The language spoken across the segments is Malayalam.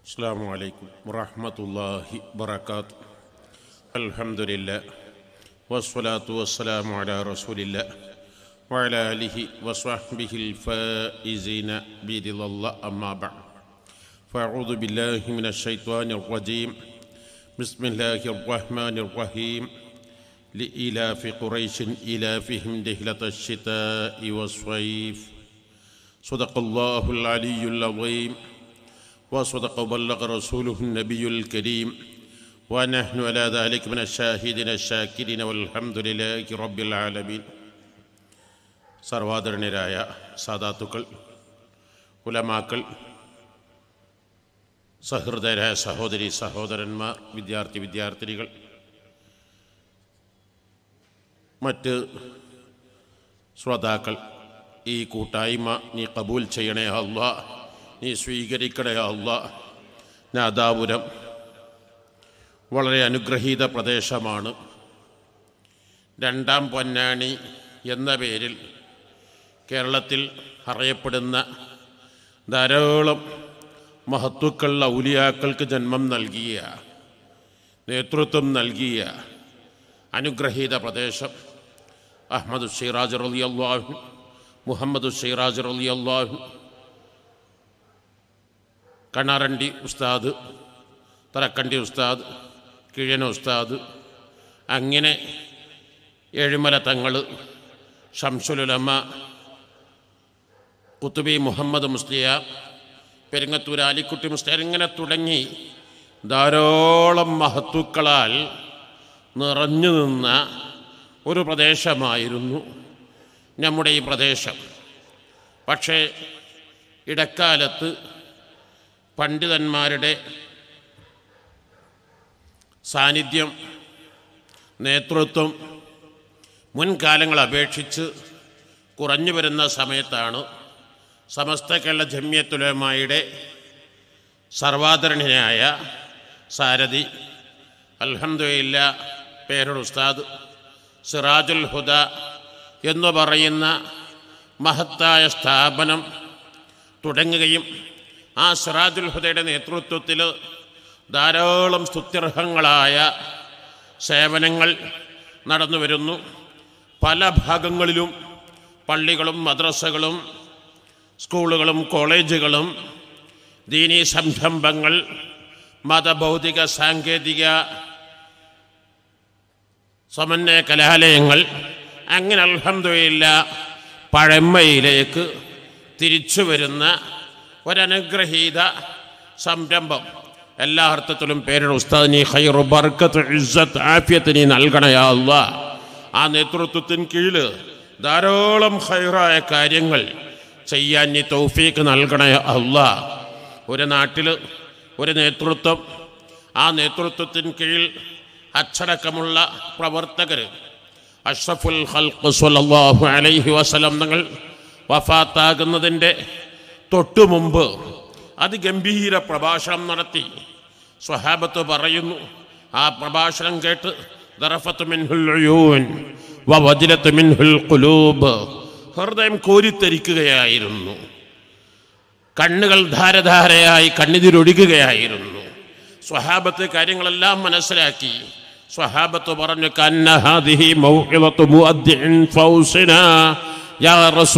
السلام عليكم ورحمة الله وبركاته الحمد لله والصلاة والسلام على رسول الله وعلى آله وصحبه الفائزين برضا الله أما بعد فأعوذ بالله من الشيطان الرجيم بسم الله الرحمن الرحيم لإلاف قريش إلافهم دهلة الشتاء والصيف صدق الله العلي العظيم وصدق وبلغ رسوله النبي الكريم ونحن على ذلك من الشاهدين الشاكرين والحمد لله رب العالمين സർവാദരണരായ സാദാത്തുക്കൾ ഉലമാക്കൾ സഹൃദയരായ സഹോദരി സഹോദരന്മാർ വിദ്യാർത്ഥി വിദ്യാർത്ഥിനികൾ മറ്റ് ശ്രോതാക്കൾ ഈ കൂട്ടായ്മ നീ കബൂൽ ചെയ്യണേ അല്ല നീ സ്വീകരിക്കണേ അല്ല നാദാപുരം വളരെ അനുഗ്രഹീത പ്രദേശമാണ് രണ്ടാം പൊന്നാണി എന്ന പേരിൽ കേരളത്തിൽ അറിയപ്പെടുന്ന ധാരാളം മഹത്വക്കൾ ഔലിയാക്കൾക്ക് ജന്മം നൽകിയ നേതൃത്വം നൽകിയ അനുഗ്രഹീത പ്രദേശം അഹമ്മദ് ഷിറാജ് റലി അള്ളാഹു മുഹമ്മദ് ഷിറാജ് റലി അള്ളാഹു കണ്ണാറണ്ടി ഉസ്താദ് തറക്കണ്ടി ഉസ്താദ് കിഴന ഉസ്താദ് അങ്ങനെ ഏഴുമല തങ്ങൾ ഷംസുലുലമ്മ കുത്തുബി മുഹമ്മദ് മുസ്ലിയാർ പെരിങ്ങത്തൂർ ആലിക്കുട്ടി മുസ്ലിയാർ ഇങ്ങനെ തുടങ്ങി ധാരാളം മഹത്തുക്കളാൽ നിറഞ്ഞു നിന്ന ഒരു പ്രദേശമായിരുന്നു നമ്മുടെ ഈ പ്രദേശം പക്ഷേ ഇടക്കാലത്ത് പണ്ഡിതന്മാരുടെ സാന്നിധ്യം നേതൃത്വം മുൻകാലങ്ങൾ അപേക്ഷിച്ച് കുറഞ്ഞു വരുന്ന സമയത്താണ് സമസ്ത കേരള ജമ്യത്തുലമായുടെ സർവാദരണീയനായ സാരഥി അൽഹംദുലില്ല പേരുടെ ഉസ്താദ് സിറാജുൽ ഹുദ എന്ന് പറയുന്ന മഹത്തായ സ്ഥാപനം തുടങ്ങുകയും ആ സിറാജുൽ ഹുദയുടെ നേതൃത്വത്തിൽ ധാരാളം സ്തുത്യർഹങ്ങളായ സേവനങ്ങൾ നടന്നു വരുന്നു പല ഭാഗങ്ങളിലും പള്ളികളും മദ്രസകളും സ്കൂളുകളും കോളേജുകളും ദീനീ സംരംഭങ്ങൾ മതഭൗതിക സാങ്കേതിക സമന്വയ കലാലയങ്ങൾ അങ്ങനെ അൽഹംദുലില്ല പഴമയിലേക്ക് തിരിച്ചു വരുന്ന ഒരനുഗ്രഹീത സംരംഭം എല്ലാ അർത്ഥത്തിലും പേരുടെ ഉസ്താദ് നീ ഹൈറു ബർക്കത്ത് ഇസ്സത്ത് ആഫിയത്ത് നീ നൽകണയാ അല്ല ആ നേതൃത്വത്തിന് കീഴിൽ ധാരാളം ഹൈറായ കാര്യങ്ങൾ ചെയ്യാൻ നീ തൗഫീക്ക് നൽകണേ അല്ല ഒരു നാട്ടിൽ ഒരു നേതൃത്വം ആ നേതൃത്വത്തിന് കീഴിൽ അച്ചടക്കമുള്ള പ്രവർത്തകർ അഷ്റഫുൽ ഹൽക്ക് സ്വല്ലല്ലാഹു അലൈഹി വസല്ലം തങ്ങൾ വഫാത്താകുന്നതിൻ്റെ തൊട്ടു മുമ്പ് അതിഗംഭീര പ്രഭാഷണം നടത്തി സ്വഹാബത്ത് പറയുന്നു ആ പ്രഭാഷണം കേട്ട് ദറഫത്ത് മിൻഹുൽ ഉയൂൻ വവജിലത്ത് മിൻഹുൽ ഖുലൂബ് ഹൃദയം കോരിത്തരിക്കുകയായിരുന്നു കണ്ണുകൾ ധാരധാരയായി കണ്ണിതിരൊഴുകുകയായിരുന്നു സ്വഹാബത്ത് കാര്യങ്ങളെല്ലാം മനസ്സിലാക്കി സ്വഹാബത്ത് പറഞ്ഞു കന്നഹാദിഹി മൗഇളത്തു മുഅദ്ദിൻ ഫൗസിന യാ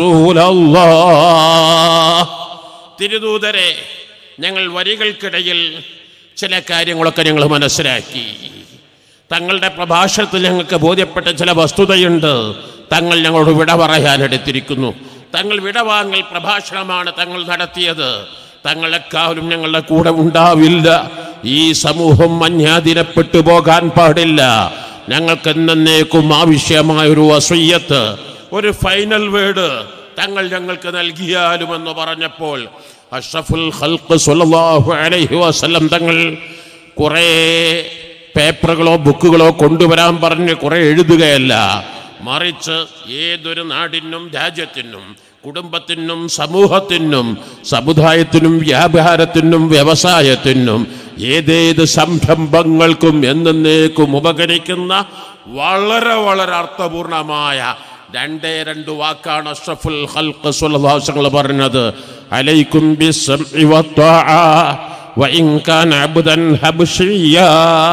റസൂലല്ലാഹ് തിരുദൂതരെ ഞങ്ങൾ വരികൾക്കിടയിൽ ചില കാര്യങ്ങളൊക്കെ ഞങ്ങൾ മനസ്സിലാക്കി തങ്ങളുടെ പ്രഭാഷണത്തിൽ ഞങ്ങൾക്ക് ബോധ്യപ്പെട്ട ചില വസ്തുതയുണ്ട് തങ്ങൾ ഞങ്ങളോട് വിട പറയാനെടുത്തിരിക്കുന്നു തങ്ങൾ വിടവാങ്ങൽ പ്രഭാഷണമാണ് തങ്ങൾ നടത്തിയത് തങ്ങളെക്കാളും ഞങ്ങളുടെ കൂടെ ഉണ്ടാവില്ല ഈ സമൂഹം മഞ്ഞാതിരപ്പെട്ടു പോകാൻ പാടില്ല ഞങ്ങൾക്ക് എന്നേക്കും ആവശ്യമായ ഒരു വസയ്യത്ത് ഒരു ഫൈനൽ വേർഡ് തങ്ങൾ ഞങ്ങൾക്ക് നൽകിയാലുമെന്ന് പറഞ്ഞപ്പോൾ അഷ്റഫുൽ ഖൽഖ് സ്വല്ലല്ലാഹു അലൈഹി വസല്ലം തങ്ങൾ കുറേ പേപ്പറുകളോ ബുക്കുകളോ കൊണ്ടുവരാൻ പറഞ്ഞ് കുറേ എഴുതുകയല്ല മറിച്ച് ഏതൊരു നാടിനും രാജ്യത്തിനും കുടുംബത്തിനും സമൂഹത്തിനും സമുദായത്തിനും വ്യാപാരത്തിനും വ്യവസായത്തിനും ഏതേത് സംരംഭങ്ങൾക്കും എന്നേക്കും ഉപകരിക്കുന്ന വളരെ വളരെ അർത്ഥപൂർണമായ രണ്ടേ രണ്ട് വാക്കാണ് അഷ്റഫുൽ ഹൽക്ക് സുലഭാസങ്ങൾ പറഞ്ഞത് അലൈക്കും ബിസ്സംഇ വത്വാഅ വഇൻ കാന അബ്ദൻ ഹബ്ശിയ്യാ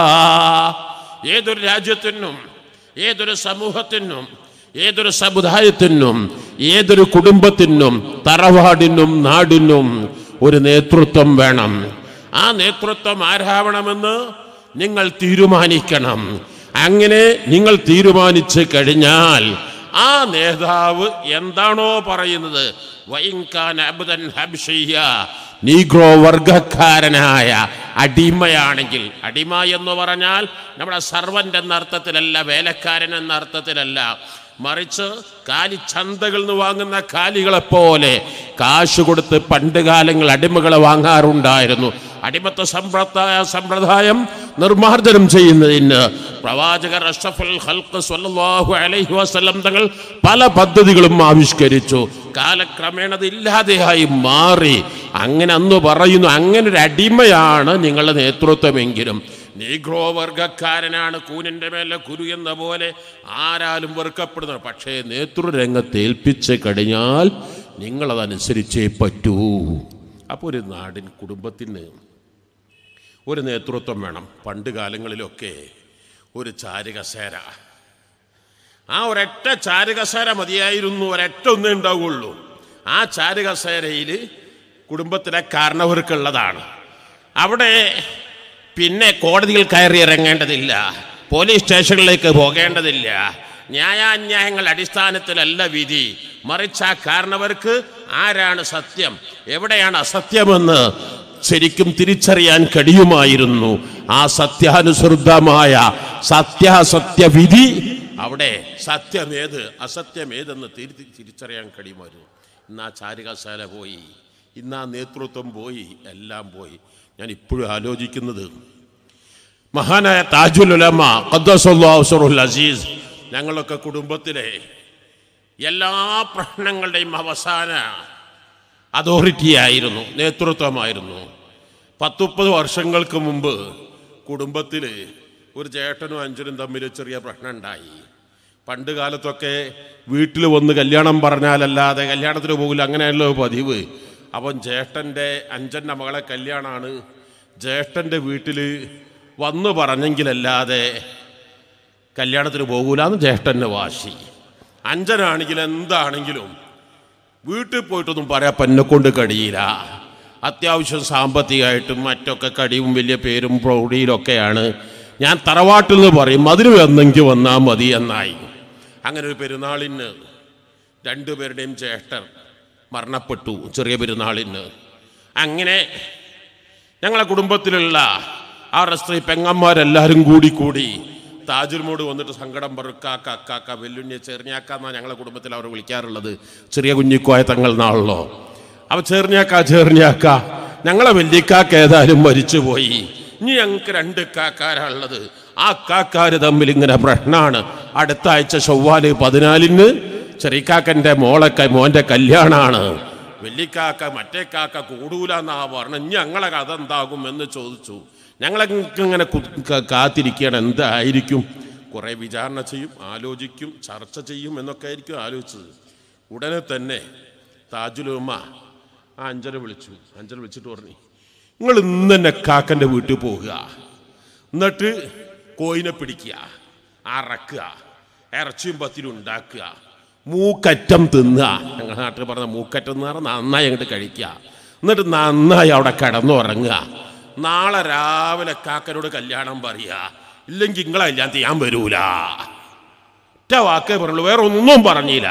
ഏതൊരു രാജ്യത്തിനും ഏതൊരു സമൂഹത്തിനും ഏതൊരു സമുദായത്തിനും ഏതൊരു കുടുംബത്തിനും തറവാടിനും നാടിനും ഒരു നേതൃത്വം വേണം ആ നേതൃത്വം ആരാവണമെന്ന് നിങ്ങൾ തീരുമാനിക്കണം അങ്ങനെ നിങ്ങൾ തീരുമാനിച്ചു കഴിഞ്ഞാൽ ആ നേതാവ് എന്താണോ പറയുന്നത് വൈൻകാൻ അബ്ദൻ ഹബ്ശിയ്യ നീഗ്രോ വർഗക്കാരനായ അടിമയാണെങ്കിൽ അടിമ എന്ന് പറഞ്ഞാൽ നമ്മുടെ സർവൻ്റ് എന്ന അർത്ഥത്തിലല്ല വേലക്കാരൻ എന്ന അർത്ഥത്തിലല്ല മറിച്ച് കാലി ചന്തകളിൽ നിന്ന് വാങ്ങുന്ന കാലികളെ പോലെ കാശ് കൊടുത്ത് പണ്ട് കാലങ്ങൾ അടിമകളെ വാങ്ങാറുണ്ടായിരുന്നു അടിമത്ത സമ്പ്രദായ സമ്പ്രദായം നിർമ്മാർജ്ജനം ചെയ്യുന്നതിന് പ്രവാചകർ അഷ്റഫുൽ ഹൽക്ക് സ്വല്ലല്ലാഹു അലൈഹി വസല്ലം തങ്ങൾ പല പദ്ധതികളും ആവിഷ്കരിച്ചു കാലക്രമേണ അത് ഇല്ലാതെയായി മാറി അങ്ങനെ അന്ന് പറയുന്നു അങ്ങനെ ഒരു അടിമയാണ് നിങ്ങളുടെ നേതൃത്വമെങ്കിലും നീഗ്രോ വർഗക്കാരനാണ് കൂനിൻ്റെ മേലെ കുരു എന്ന പോലെ ആരാലും വെറുക്കപ്പെടുന്നത് പക്ഷേ നേതൃരംഗത്ത് ഏൽപ്പിച്ച് കഴിഞ്ഞാൽ നിങ്ങളതനുസരിച്ചേ പറ്റൂ അപ്പോൾ ഒരു നാടിൻ കുടുംബത്തിന് ഒരു നേതൃത്വം വേണം പണ്ട് കാലങ്ങളിലൊക്കെ ഒരു ചാരുകസേര ആ ഒരൊറ്റ ചാരുകസേര മതിയായിരുന്നു ഒരൊറ്റ ഒന്നേ ഉണ്ടാവുള്ളൂ ആ ചാരുകസേരയിൽ കുടുംബത്തിലെ കാരണവർക്കുള്ളതാണ് അവിടെ പിന്നെ കോടതിയിൽ കയറി ഇറങ്ങേണ്ടതില്ല പോലീസ് സ്റ്റേഷനിലേക്ക് പോകേണ്ടതില്ല ന്യായാന്യായങ്ങൾ അടിസ്ഥാനത്തിലല്ല വിധി മറിച്ച് ആ കാരണവർക്ക് ആരാണ് സത്യം എവിടെയാണ് അസത്യമെന്ന് ശരിക്കും തിരിച്ചറിയാൻ കഴിയുമായിരുന്നു ആ സത്യാനുസൃതമായ സത്യാസത്യ വിധി അവിടെ സത്യമേത് അസത്യമേതെന്ന് തിരി തിരിച്ചറിയാൻ കഴിയുമായിരുന്നു ഇന്ന് ആ ചാരികശാല പോയി ഇന്ന് ആ നേതൃത്വം പോയി എല്ലാം പോയി ഞാൻ ഇപ്പോഴും ആലോചിക്കുന്നത് മഹാനായ താജുൽ ഉലമ ഖദ്ദസുൽ അസീസ് ഞങ്ങളൊക്കെ കുടുംബത്തിലെ എല്ലാ പ്രശ്നങ്ങളുടെയും അവസാന അതോറിറ്റി ആയിരുന്നു നേതൃത്വമായിരുന്നു പത്തുപ്പത് വർഷങ്ങൾക്ക് മുമ്പ് കുടുംബത്തിൽ ഒരു ചേട്ടനും അഞ്ചനും തമ്മിൽ ചെറിയ പ്രശ്നം ഉണ്ടായി പണ്ട് കാലത്തൊക്കെ വീട്ടിൽ വന്ന് കല്യാണം പറഞ്ഞാലല്ലാതെ കല്യാണത്തിന് പോകില്ല അങ്ങനെയല്ലോ പതിവ് അവൻ ജ്യേഷ്ഠൻ്റെ അഞ്ചൻ്റെ മകളെ കല്യാണമാണ് ജ്യേഷ്ഠൻ്റെ വീട്ടിൽ വന്ന് പറഞ്ഞെങ്കിലല്ലാതെ കല്യാണത്തിന് പോകൂലെന്ന് ജ്യേഷ്ഠൻ്റെ വാശി അഞ്ചനാണെങ്കിൽ എന്താണെങ്കിലും വീട്ടിൽ പോയിട്ടൊന്നും പറയാൻ എന്നെ കൊണ്ട് കഴിയില്ല അത്യാവശ്യം സാമ്പത്തികമായിട്ടും മറ്റൊക്കെ കടിയും വലിയ പേരും പ്രൗഢിയിലൊക്കെയാണ് ഞാൻ തറവാട്ടിൽ നിന്ന് പറയും അതിന് വന്നെങ്കിൽ വന്നാൽ മതി എന്നായി അങ്ങനെ ഒരു പെരുന്നാളിന് രണ്ടുപേരുടെയും ജ്യേഷ്ഠർ മരണപ്പെട്ടു ചെറിയ പെരുന്നാളിന് അങ്ങനെ ഞങ്ങളെ കുടുംബത്തിലുള്ള അവരുടെ സ്ത്രീ പെങ്ങന്മാരെല്ലാവരും കൂടി കൂടി താജുൽമോട് വന്നിട്ട് സങ്കടം പറക്കാക്ക അക്കാക്ക വെല്ലുണ്ണിയെ ചെറിഞ്ഞാക്ക എന്നാണ് ഞങ്ങളെ കുടുംബത്തിൽ അവർ വിളിക്കാറുള്ളത് ചെറിയ കുഞ്ഞിക്കോയ തങ്ങൾ നാളല്ലോ അവ ചെറിഞ്ഞാക്ക ചെറിഞ്ഞാക്ക ഞങ്ങളെ വല്യക്കാക്ക ഏതായാലും മരിച്ചുപോയി ഇനി ഞങ്ങൾക്ക് രണ്ട് കാക്കാരാണുള്ളത് ആ കാക്കാര് തമ്മിൽ ഇങ്ങനെ പ്രശ്നമാണ് അടുത്ത ആഴ്ച ചൊവ്വാല് പതിനാലിന് ചെറിയക്കാക്കൻ്റെ മോളെ ക- മോൻ്റെ കല്യാണമാണ് വെല്ലിക്കാക്ക മറ്റേ കാക്ക കൂടൂലെന്നാ പറഞ്ഞു ഇനി ഞങ്ങളെ കഥ എന്താകും എന്ന് ചോദിച്ചു ഞങ്ങളൊക്കെ ഇങ്ങനെ കു- ക- കാത്തിരിക്കുകയാണ് എന്തായിരിക്കും കുറേ വിചാരണ ചെയ്യും ആലോചിക്കും ചർച്ച ചെയ്യും എന്നൊക്കെ ആയിരിക്കും ആലോചിച്ചത് ഉടനെ തന്നെ താജുലുമ്മ ആ അഞ്ചന വിളിച്ചു അഞ്ചന വിളിച്ചിട്ട് പറഞ്ഞു നിങ്ങൾ ഇന്ന് തന്നെ കാക്കൻ്റെ വീട്ടിൽ പോകുക എന്നിട്ട് കോയിനെ പിടിക്കുക അറക്കുക ഇറച്ചിയും പത്തിരും ഉണ്ടാക്കുക മൂക്കറ്റം തിന്നുക ഞങ്ങളുടെ നാട്ടിൽ പറഞ്ഞ മൂക്കറ്റം എന്ന് പറഞ്ഞാൽ നന്നായി അങ്ങോട്ട് കഴിക്കുക എന്നിട്ട് നന്നായി അവിടെ കിടന്നുറങ്ങുക നാളെ രാവിലെ കാക്കനോട് കല്യാണം പറയുക ഇല്ലെങ്കിൽ നിങ്ങളെ കല്യാണത്തിൽ ഞാൻ വരൂല ഒറ്റ വാക്കേ പറയുള്ളൂ വേറെ ഒന്നും പറഞ്ഞില്ല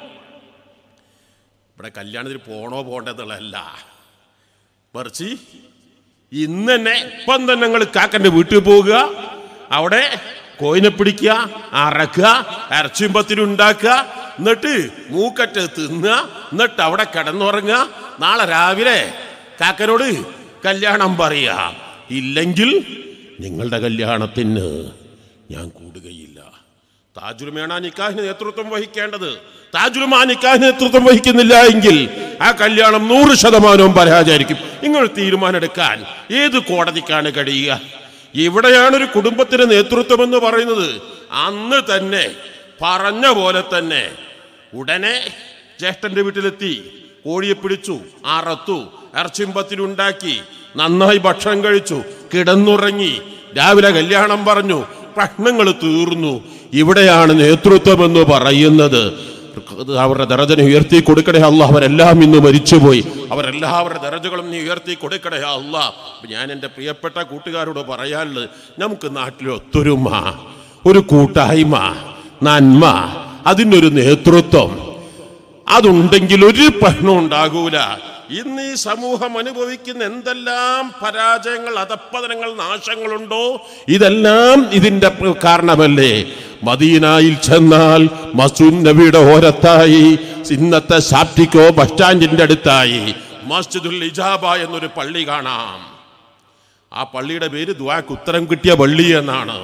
ഇവിടെ കല്യാണത്തിന് പോണോ പോണ്ടെന്നുള്ളതല്ല മറിച്ച് ഇന്ന് തന്നെ ഇപ്പം തന്നെ നിങ്ങൾ കാക്കൻ്റെ വീട്ടിൽ പോകുക അവിടെ കോയിനെ പിടിക്കുക അറക്കുക ഇറച്ചിയും പത്തിരി ഉണ്ടാക്കുക എന്നിട്ട് മൂക്കറ്റ് തിന്നുക എന്നിട്ട് അവിടെ കിടന്നുറങ്ങുക നാളെ രാവിലെ കാക്കനോട് കല്യാണം പറയുക ഇല്ലെങ്കിൽ നിങ്ങളുടെ കല്യാണത്തിന് ഞാൻ കൂടുകയില്ല താജുലുമയാണ് ആ നിക്കാഹിന് നേതൃത്വം വഹിക്കേണ്ടത് താജുലും ആ നിക്കാഹിന് നേതൃത്വം വഹിക്കുന്നില്ല എങ്കിൽ ആ കല്യാണം നൂറ് ശതമാനവും പരാജയമായിരിക്കും നിങ്ങൾ തീരുമാനമെടുക്കാൻ ഏത് കോടതിക്കാണ് കഴിയുക ഇവിടെയാണ് ഒരു കുടുംബത്തിന് നേതൃത്വം എന്ന് പറയുന്നത് അന്ന് തന്നെ പറഞ്ഞ പോലെ തന്നെ ഉടനെ ജ്യേഷ്ഠന്റെ വീട്ടിലെത്തി കോഴിയെ പിടിച്ചു അറത്തു ഇറച്ചിമ്പത്തിലുണ്ടാക്കി നന്നായി ഭക്ഷണം കഴിച്ചു കിടന്നുറങ്ങി രാവിലെ കല്യാണം പറഞ്ഞു പ്രശ്നങ്ങൾ തീർന്നു ഇവിടെയാണ് നേതൃത്വം എന്ന് പറയുന്നത് അവരുടെ ദറജനെ ഉയർത്തി കൊടുക്കണേ അല്ല അവരെല്ലാം ഇന്ന് മരിച്ചുപോയി അവരെല്ലാവരുടെ ദറജകളും നീ ഉയർത്തി കൊടുക്കണേ അല്ല ഞാൻ എൻ്റെ പ്രിയപ്പെട്ട കൂട്ടുകാരോട് പറയാനുള്ളത് നമുക്ക് നാട്ടിൽ ഒത്തൊരുമ ഒരു കൂട്ടായ്മ നന്മ അതിനൊരു നേതൃത്വം അതുണ്ടെങ്കിൽ ഒരു പ്രശ്നം ഉണ്ടാകൂല ഇന്ന് ഈ സമൂഹം അനുഭവിക്കുന്ന എന്തെല്ലാം പരാജയങ്ങൾ അധപ്പതനങ്ങൾ നാശങ്ങളുണ്ടോ ഇതെല്ലാം ഇതിന്റെ പ്ര- കാരണമല്ലേ മദീനായിൽ ചെന്നാൽ മസൂദ് നബിയുടെ ഓരത്തായി ഇന്നത്തെ സാപ്റ്റിക്കോ ബസ് സ്റ്റാൻഡിന്റെ അടുത്തായി മസ്ജിദുൽ ഇജാബ എന്നൊരു പള്ളി കാണാം ആ പള്ളിയുടെ പേര് ദ്വാക്ക് ഉത്തരം കിട്ടിയ പള്ളി എന്നാണ്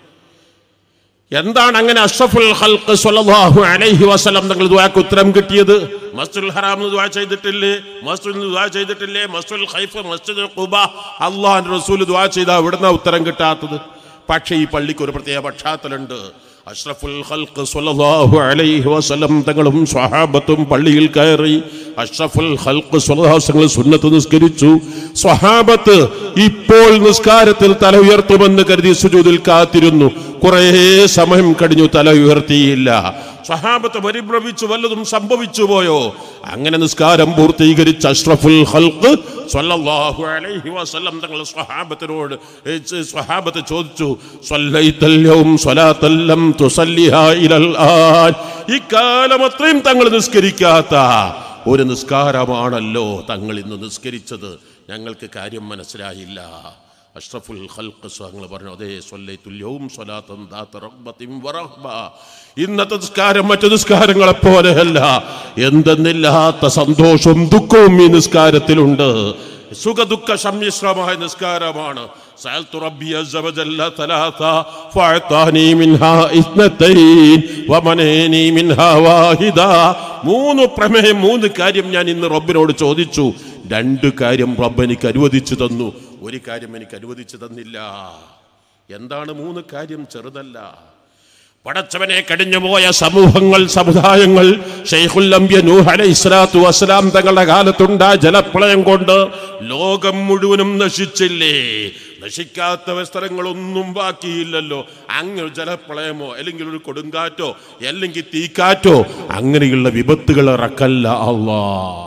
എന്താണ് അങ്ങനെ അഷ്റഫുൽ ഖൽഖ് സ്വല്ലല്ലാഹു അലൈഹി വസല്ലം തങ്ങൾ ദുആക്ക് ഉത്തരം കിട്ടിയത് മസ്ജിദുൽ ഹറാം ദുആ ചെയ്തിട്ടില്ലേ മസ്ജിദിൽ ദുആ ചെയ്തിട്ടില്ലേ മസ്ജിദുൽ ഖൈഫ് മസ്ജിദുൽ ഖുബ അല്ലാഹുവിന്റെ റസൂൽ ദുആ ചെയ്താ ഇവിടുന്ന ഉത്തരം കിട്ടാത്തത് പക്ഷേ ഈ പള്ളിക്ക് ഒരു പ്രത്യേക പശ്ചാത്തലുണ്ട് അഷ്റഫുൽ ഖൽഖ് സ്വല്ലല്ലാഹു അലൈഹി വസല്ലം തങ്ങളും സ്വഹാബത്തും പള്ളിയിൽ കയറി അഷ്റഫുൽ ഖൽഖ് സ്വല്ലല്ലാഹു അലൈഹി വസല്ലം സുന്നത്ത് നിസ്കരിച്ചു സ്വഹാബത്ത് ഇപ്പോൾ നിസ്കാരത്തിൽ തല ഉയർത്തുമെന്ന് കരുതി സുജൂദിൽ കാത്തിരുന്നു കുറേ സമയം കഴിഞ്ഞു തല ഉയർത്തിയില്ല സ്വഹാബത്ത് പരിഭ്രമിച്ചു വല്ലതും സംഭവിച്ചു പോയോ അങ്ങനെ നിസ്കാരം പൂർത്തീകരിച്ച അഷ്റഫുൽ ഖൽഖ് സ്വല്ലല്ലാഹു അലൈഹി വസല്ലം തങ്ങൾ സ്വഹാബത്തിനോട് ഏ, ച- സ്വഹാബത്ത് ചോദിച്ചു സ്വല്ലൈതൽ യൗം സ്വലാത്തൻ ലം തുസല്ലിഹാ ഇലൽ ആൻ ഇക്കാലം അത്രയും തങ്ങൾ നിസ്കരിക്കാത്ത ഒരു നിസ്കാരമാണല്ലോ തങ്ങൾ ഇന്ന് നിസ്കരിച്ചത് ഞങ്ങൾക്ക് കാര്യം മനസ്സിലായില്ല അഷ്റഫുൽ ഖൽഖ് തങ്ങൾ പറഞ്ഞു അതേ സ്വല്ലൈത്തുൽ യൗം സ്വലാത്തൻ ദാത്ത റഗ്ബത്തിൻ വറഹ്ബ ഇന്നത്തെ നിസ്കാരം മറ്റു നിസ്കാരങ്ങളെ പോലെയല്ല എന്തെന്നില്ലാത്ത സന്തോഷവും ദുഃഖവും ഈ നിസ്കാരത്തിലുണ്ട് സുഖദുഃഖ സമ്മിശ്രമായ നിസ്കാരമാണ് سألت ربي عز وجل ثلاثة فأعطاني منها اثنتين ومنعني منها واحدة മൂന്ന് പ്രമേയം മൂന്ന് കാര്യം ഞാൻ ഇന്ന് റബ്ബിനോട് ചോദിച്ചു രണ്ട് കാര്യം റബ്ബ് എനിക്ക് അനുവദിച്ചു തന്നു ഒരു കാര്യം എനിക്ക് അനുവദിച്ചു തന്നില്ല എന്താണ് മൂന്ന് കാര്യം ചെറുതല്ല പടച്ചവനെ കടിഞ്ഞുപോയ സമൂഹങ്ങൾ സമുദായങ്ങൾ ഷെയ്ഖുൽ അംബിയ നൂഹ് അലൈഹി സ്വലാത്തു വസ്സലാം തങ്ങളുടെ കാലത്തുണ്ടായ ജലപ്രളയം കൊണ്ട് ലോകം മുഴുവനും നശിച്ചില്ലേ നശിക്കാത്ത സ്ഥലങ്ങളൊന്നും ബാക്കിയില്ലല്ലോ അങ്ങനെ ഒരു ജലപ്രളയമോ അല്ലെങ്കിൽ ഒരു കൊടുങ്കാറ്റോ അല്ലെങ്കിൽ തീക്കാറ്റോ അങ്ങനെയുള്ള വിപത്തുകൾ ഇറക്കല്ല അള്ളാ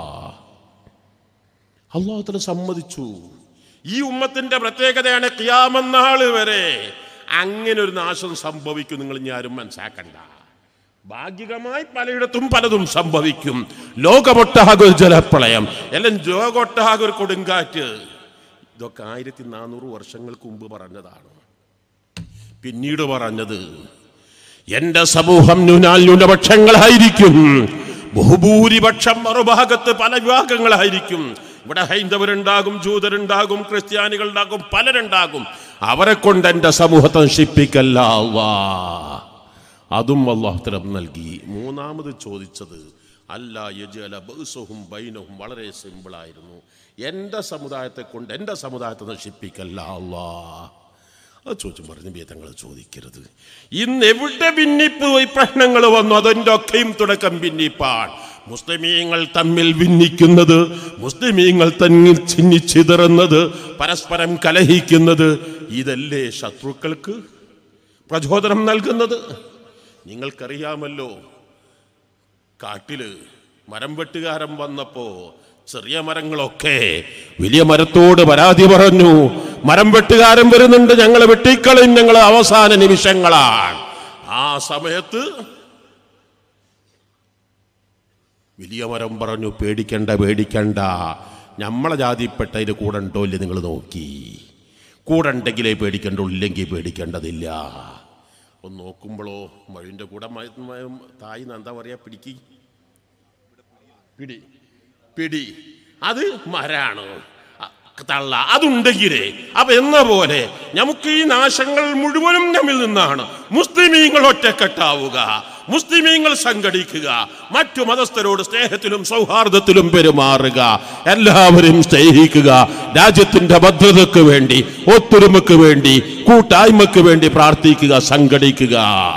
അള്ളാഹുത്തിന് സമ്മതിച്ചു ഈ ഉമ്മത്തിന്റെ പ്രത്യേകതയാണ് കിയാമന്നാള് വരെ അങ്ങനെ ഒരു നാശം സംഭവിക്കും നിങ്ങൾ ഇനി ആരും മനസ്സാക്കണ്ട ഭാഗികമായി പലയിടത്തും പലതും സംഭവിക്കും ലോകമൊട്ടാകെ ഒരു ജലപ്രളയം എല്ലാം ലോകമൊട്ടാകെ ഒരു കൊടുങ്കാറ്റ് ഇതൊക്കെ ആയിരത്തി നാനൂറ് വർഷങ്ങൾക്ക് മുമ്പ് പറഞ്ഞതാണ് പിന്നീട് പറഞ്ഞത് എന്റെ സമൂഹം ന്യൂനാൽ ന്യൂനപക്ഷങ്ങളായിരിക്കും ബഹുഭൂരിപക്ഷം മറുഭാഗത്ത് പല വിഭാഗങ്ങളായിരിക്കും ഇവിടെ ഹൈന്ദവരുണ്ടാകും ജൂതരുണ്ടാകും ക്രിസ്ത്യാനികളുണ്ടാകും പലരുണ്ടാകും അവരെ കൊണ്ട് എൻ്റെ സമൂഹത്തെ നശിപ്പിക്കല്ല അല്ലാ. അതും അള്ളാഹുത്തരം നൽകി മൂന്നാമത് ചോദിച്ചത് അല്ല യജല ബഹുസഹും ബൈനഹും വളരെ സിമ്പിളായിരുന്നു എൻ്റെ സമുദായത്തെ കൊണ്ട് എൻ്റെ സമുദായത്തെ നശിപ്പിക്കല്ല അല്ലാ അത് ചോദിച്ചു പറഞ്ഞു തങ്ങൾ ചോദിക്കരുത് ഇന്ന് എവിടെ ഭിന്നിപ്പ് ഈ പ്രശ്നങ്ങൾ വന്നു അതിൻ്റെ ഒക്കെയും തുടക്കം ഭിന്നിപ്പാൻ മുസ്ലിമീങ്ങൾ തമ്മിൽ ഭിന്നിക്കുന്നത് മുസ്ലിമീങ്ങൾ തമ്മിൽ ചിന്നിച്ചിതറുന്നത് പരസ്പരം കലഹിക്കുന്നത് ഇതല്ലേ ശത്രുക്കൾക്ക് പ്രചോദനം നൽകുന്നത് നിങ്ങൾക്കറിയാമല്ലോ കാട്ടില് മരം വെട്ടുകാരൻ വന്നപ്പോ ചെറിയ മരങ്ങളൊക്കെ വലിയ മരത്തോട് പരാതി പറഞ്ഞു മരം വെട്ടുകാരൻ വരുന്നുണ്ട് ഞങ്ങളെ വെട്ടിക്കളയും ഞങ്ങൾ അവസാന നിമിഷങ്ങളാണ് ആ സമയത്ത് വലിയ മരം പറഞ്ഞു പേടിക്കണ്ട പേടിക്കണ്ട നമ്മളെ ജാതിപ്പെട്ട ഇതിൽ കൂടെ ഉണ്ടോ ഇല്ലേ നിങ്ങൾ നോക്കി കൂടെ ഉണ്ടെങ്കിലേ പേടിക്കണ്ടോ ഇല്ലെങ്കിൽ പേടിക്കേണ്ടതില്ല ഒന്ന് നോക്കുമ്പോഴോ മഴുവിൻ്റെ കൂടെ മ- മ- തായി എന്താ പറയാ പിടിക്ക് പിടി പിടി അത് മരാണ് അ- തള്ള അതുണ്ടെങ്കിലേ അപ്പൊ എന്ന പോലെ നമുക്ക് ഈ നാശങ്ങൾ മുഴുവനും നമ്മിൽ നിന്നാണ് മുസ്ലിമീങ്ങൾ ഒറ്റക്കെട്ടാവുക മുസ്ലിമീങ്ങൾ സംഘടിക്കുക മറ്റു മതസ്ഥരോട് സ്നേഹത്തിലും സൗഹാർദ്ദത്തിലും പെരുമാറുക എല്ലാവരും സ്നേഹിക്കുക രാജ്യത്തിന്റെ ഭദ്രതയ്ക്ക് വേണ്ടി ഒത്തൊരുമയ്ക്ക് വേണ്ടി കൂട്ടായ്മയ്ക്ക് വേണ്ടി പ്രാർത്ഥിക്കുക സംഘടിക്കുക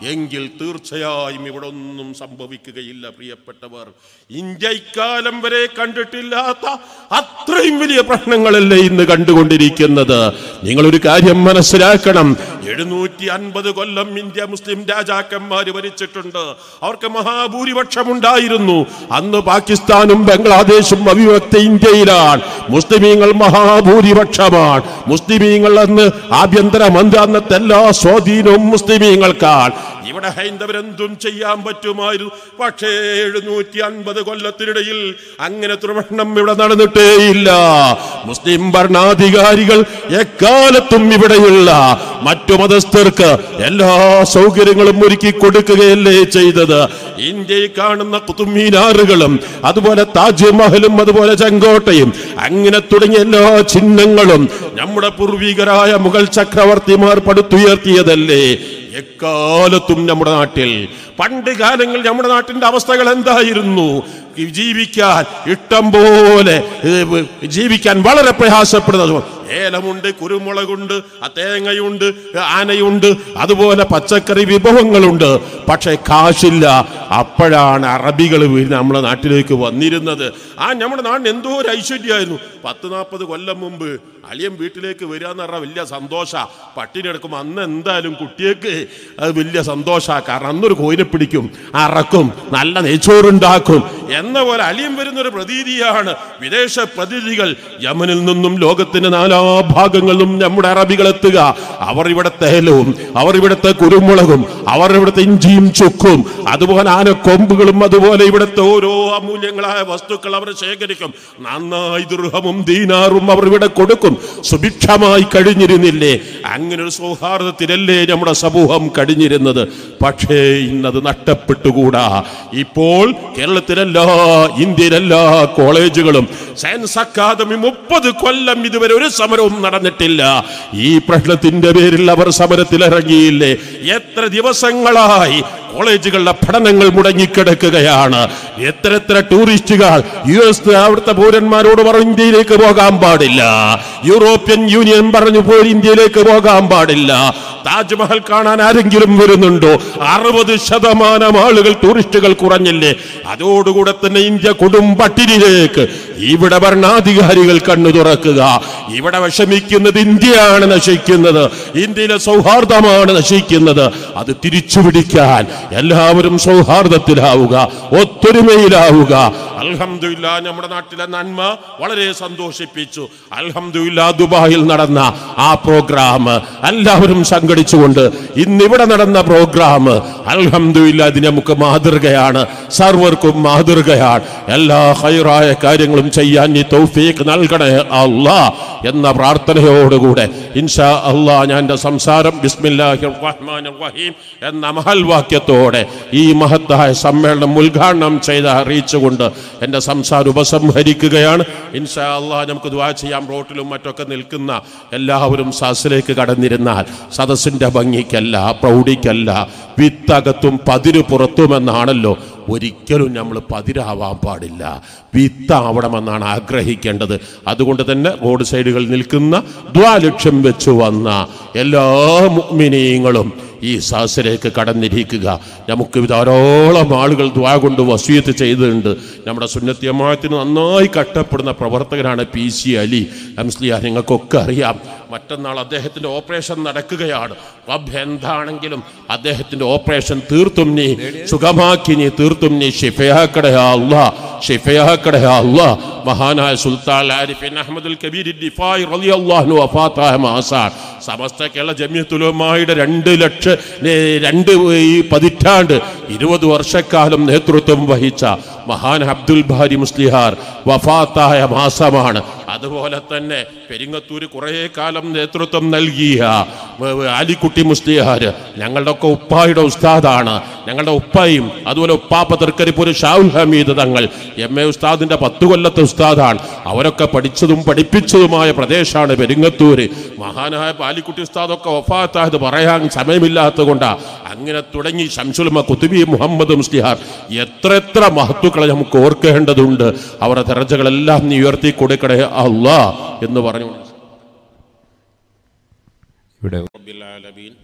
എങ്കിൽ തീർച്ചയായും ഇവിടെ ഒന്നും സംഭവിക്കുകയില്ല പ്രിയപ്പെട്ടവർ ഇന്ത്യ ഇക്കാലം വരെ കണ്ടിട്ടില്ലാത്ത അത്രയും വലിയ പ്രശ്നങ്ങളല്ലേ ഇന്ന് കണ്ടുകൊണ്ടിരിക്കുന്നത് നിങ്ങളൊരു കാര്യം മനസ്സിലാക്കണം എഴുന്നൂറ്റി അൻപത് കൊല്ലം ഇന്ത്യ മുസ്ലിം രാജാക്കന്മാര് ഭരിച്ചിട്ടുണ്ട് അവർക്ക് മഹാഭൂരിപക്ഷം ഉണ്ടായിരുന്നു അന്ന് പാകിസ്ഥാനും ബംഗ്ലാദേശും അവിഭക്ത ഇന്ത്യയിലാണ് മുസ്ലിമീങ്ങൾ മഹാഭൂരിപക്ഷമാണ് മുസ്ലിമീങ്ങൾ അന്ന് ആഭ്യന്തര മന്ത്രി അന്നത്തെ എല്ലാ സ്വാധീനവും മുസ്ലിമീങ്ങൾക്കാണ് ഇവിടെ ഹൈന്ദവരെന്തും ചെയ്യാൻ പറ്റുമായിരുന്നു പക്ഷേ എഴുന്നൂറ്റി അൻപത് കൊല്ലത്തിനിടയിൽ അങ്ങനെ പ്രശ്നം ഇവിടെ നടന്നിട്ടേയില്ല മുസ്ലിം ഭരണാധികാരികൾ എക്കാലത്തും ഇവിടെയുള്ള മറ്റു മതസ്ഥർക്ക് എല്ലാ സൗകര്യങ്ങളും ഒരുക്കി കൊടുക്കുകയല്ലേ ചെയ്തത് ഇന്ത്യയിൽ കാണുന്ന കുത്തുമീനാറുകളും അതുപോലെ താജ്മഹലും അതുപോലെ ചെങ്കോട്ടയും അങ്ങനെ തുടങ്ങിയ എല്ലാ ചിഹ്നങ്ങളും നമ്മുടെ പൂർവികരായ മുഗൾ ചക്രവർത്തിമാർ പടുത്തുയർത്തിയതല്ലേ എക്കാലത്തും നമ്മുടെ നാട്ടിൽ പണ്ട് കാലങ്ങളിൽ നമ്മുടെ നാട്ടിന്റെ അവസ്ഥകൾ എന്തായിരുന്നു ജീവിക്കാൻ ഇഷ്ടം പോലെ ഏ, ജീവിക്കാൻ വളരെ പ്രയാസപ്പെടുന്നത് ഏലമുണ്ട് കുരുമുളകുണ്ട് ആ തേങ്ങയുണ്ട് ആനയുണ്ട് അതുപോലെ പച്ചക്കറി വിഭവങ്ങളുണ്ട് പക്ഷെ കാശില്ല അപ്പോഴാണ് അറബികൾ നമ്മുടെ നാട്ടിലേക്ക് വന്നിരുന്നത് ആ നമ്മുടെ നാടിന് എന്തോ ഒരു ഐശ്വര്യമായിരുന്നു പത്ത് നാൽപ്പത് കൊല്ലം മുമ്പ് അളിയൻ വീട്ടിലേക്ക് വരിക എന്ന് പറഞ്ഞാൽ വലിയ സന്തോഷ പട്ടിണി എടുക്കും അന്ന് എന്തായാലും കുട്ടിയേക്ക് അത് വലിയ സന്തോഷ കാരണം അന്നൊരു കോയിനെ പിടിക്കും അറക്കും നല്ല നെയ്ച്ചോറുണ്ടാക്കും എന്ന പോലെ അളിയൻ വരുന്നൊരു പ്രതീതിയാണ് വിദേശ പ്രതിനിധികൾ യമനിൽ നിന്നും ലോകത്തിന്റെ നാലാ ഭാഗങ്ങളിലും നമ്മുടെ അറബികൾ എത്തുക അവർ ഇവിടുത്തെ ഏലവും അവർ ഇവിടുത്തെ കുരുമുളകും അവർ ഇവിടുത്തെ ഇഞ്ചിയും ചുക്കും അതുപോലെ ആനക്കൊമ്പുകളും അതുപോലെ ഇവിടുത്തെ ഓരോ അമൂല്യങ്ങളായ വസ്തുക്കൾ അവർ ശേഖരിക്കും നന്നായി ദുർഹമും ദീനാറും അവർ ഇവിടെ കൊടുക്കും സുഭിക്ഷമായി കഴിഞ്ഞിരുന്നില്ലേ അങ്ങനെ ഒരു സൗഹാർദ്ദത്തിലല്ലേ നമ്മുടെ സമൂഹം കഴിഞ്ഞിരുന്നത് പക്ഷേ ഇന്നത് നഷ്ടപ്പെട്ടുകൂടാ ഇപ്പോൾ കേരളത്തിലെല്ലാ ഇന്ത്യയിലെല്ലാ കോളേജുകളും സയൻസ് അക്കാദമി മുപ്പത് കൊല്ലം ഇതുവരെ ഒരു സമരവും നടന്നിട്ടില്ല ഈ പ്രശ്നത്തിന്റെ പേരിൽ അവർ സമരത്തിലിറങ്ങിയില്ലേ എത്ര ദിവസങ്ങളായി കോളേജുകളിലെ പഠനങ്ങൾ മുടങ്ങിക്കിടക്കുകയാണ് എത്ര എത്ര ടൂറിസ്റ്റുകൾ യു എസ് അവിടുത്തെ പൗരന്മാരോട് പറഞ്ഞു ഇന്ത്യയിലേക്ക് പോകാൻ പാടില്ല യൂറോപ്യൻ യൂണിയൻ പറഞ്ഞു പോയി ഇന്ത്യയിലേക്ക് പോകാൻ പാടില്ല താജ്മഹൽ കാണാൻ ആരെങ്കിലും വരുന്നുണ്ടോ അറുപത് ശതമാനം ആളുകൾ ടൂറിസ്റ്റുകൾ കുറഞ്ഞില്ലേ അതോടുകൂടെ തന്നെ ഇന്ത്യ കൊടും പട്ടിണിയിലേക്ക് ഇവിടെ ഭരണാധികാരികൾ കണ്ണു തുറക്കുക ഇവിടെ വിഷമിക്കുന്നത് ഇന്ത്യയാണ് നശിക്കുന്നത് ഇന്ത്യയിലെ സൗഹാർദ്ദമാണ് നശിക്കുന്നത് അത് തിരിച്ചുപിടിക്കാൻ എല്ലാവരും സൗഹാർദ്ദത്തിലാവുക ഒത്തൊരുമയിലാവുക അൽഹംദുലില്ല നമ്മുടെ നാട്ടിലെ നന്മ വളരെ സന്തോഷിപ്പിച്ചു അൽഹംദുലില്ല ദുബായിൽ നടന്ന ആ പ്രോഗ്രാം എല്ലാവരും സംഘടിച്ചുകൊണ്ട് ഇന്നിവിടെ നടന്ന പ്രോഗ്രാം അൽഹംദുലില്ല ഇതിന് നമുക്ക് മാതൃകയാണ് സർവർക്കും മാതൃകയാണ് എല്ലാ ഹൈറായ കാര്യങ്ങളും ചെയ്യാൻ നീ തൗഫീഖ് നൽകണേ അല്ലാ എന്ന പ്രാർത്ഥനയോടുകൂടെ ഇൻഷാ അല്ലാ ഞാൻ എൻ്റെ സംസാരം ബിസ്മില്ലാഹിർ റഹ്മാനിർ റഹീം എന്ന മഹൽ വാക്യത്തോടെ ഈ മഹത്തായ സമ്മേളനം ഉദ്ഘാടനം ചെയ്ത് അറിയിച്ചുകൊണ്ട് എൻ്റെ സംസാരം ഉപസംഹരിക്കുകയാണ് ഇൻഷാ അല്ലാ നമുക്ക് ദ്വാ ചെയ്യാം റോട്ടിലും മറ്റൊക്കെ നിൽക്കുന്ന എല്ലാവരും സദസ്സിലേക്ക് കടന്നിരുന്നാൽ സദസ്സിൻ്റെ ഭംഗിക്കല്ല പ്രൗഢിക്കല്ല വിത്തകത്തും പതിര് പുറത്തുമെന്നാണല്ലോ ഒരിക്കലും നമ്മൾ പതിരാവാൻ പാടില്ല വിത്താവണമെന്നാണ് ആഗ്രഹിക്കേണ്ടത് അതുകൊണ്ട് തന്നെ റോഡ് സൈഡുകളിൽ നിൽക്കുന്ന ദ്വാലക്ഷ്യം വെച്ച് വന്ന എല്ലാ മുഅ്മിനീങ്ങളും ഈ സാസിലേക്ക് കടന്നിരിക്കുക നമുക്ക് ധാരാളം ആളുകൾ ദ്വാ കൊണ്ട് വസീയത്ത് ചെയ്തിട്ടുണ്ട് നമ്മുടെ സുന്നത്യമായത്തിന് നന്നായി കഷ്ടപ്പെടുന്ന പ്രവർത്തകനാണ് പി സി അലി അംസ്ലിയ നിങ്ങൾക്കൊക്കെ അറിയാം മറ്റന്നാൾ അദ്ദേഹത്തിൻ്റെ ഓപ്പറേഷൻ നടക്കുകയാണ് റബ്ബ് എന്താണെങ്കിലും അദ്ദേഹത്തിൻ്റെ ഓപ്പറേഷൻ തീർത്തും നീ സുഖമാക്കി നീ തീർത്തും നീ ഷിഫയാക്കടയാ അല്ലാ ഷിഫയാക്കടയാ അല്ലാ മഹാനായ സുൽത്താൻ ആരിഫിൻ അഹമ്മദുൽ കബീർ ദിഫായി റളിയല്ലാഹു വഫാത്തായ മാസാണ് സമസ്ത കേരള ജമിയത്തുലമായുടെ രണ്ട് ലക്ഷ ഏ, രണ്ട് ഈ പതിറ്റാണ്ട് ഇരുപത് വർഷക്കാലം നേതൃത്വം വഹിച്ച മഹാൻ അബ്ദുൽ ബാരി മുസ്ലിഹാർ വഫാത്തായ മാസമാണ് അതുപോലെ തന്നെ പെരിങ്ങത്തൂര് കുറേ കാലം നേതൃത്വം നൽകിയ വ- വ- ആലിക്കുട്ടി മുസ്ലിഹാർ ഞങ്ങളുടെ ഒക്കെ ഉപ്പായുടെ ഉസ്താദാണ് ഞങ്ങളുടെ ഉപ്പായും അതുപോലെ ഉപ്പാപ്പ തർക്കരിപ്പൂർ ഷാഹുൽ ഹമീദ് തങ്ങൾ എം എ ഉസ്താദിന്റെ പത്ത് കൊല്ലത്തെ ഉസ്താദാണ് അവരൊക്കെ പഠിച്ചതും പഠിപ്പിച്ചതുമായ പ്രദേശമാണ് പെരിങ്ങത്തൂര് മഹാനായ പാലിക്കുട്ടി ഉസ്താദൊക്കെ ഒഫാത്തായത് പറയാൻ സമയമില്ലാത്തത് കൊണ്ടാ അങ്ങനെ തുടങ്ങി ഷംസുൽമ കുത്തുബി മുഹമ്മദ് മുസ്ലിഹാർ എത്ര എത്ര മഹത്തുക്കളെ നമുക്ക് ഓർക്കേണ്ടതുണ്ട് അവരുടെ ദർജകളെല്ലാം നീ ഉയർത്തി കൊടുക്കണേ അല്ലാ എന്ന് പറഞ്ഞു ഇവിടെ رب العالمين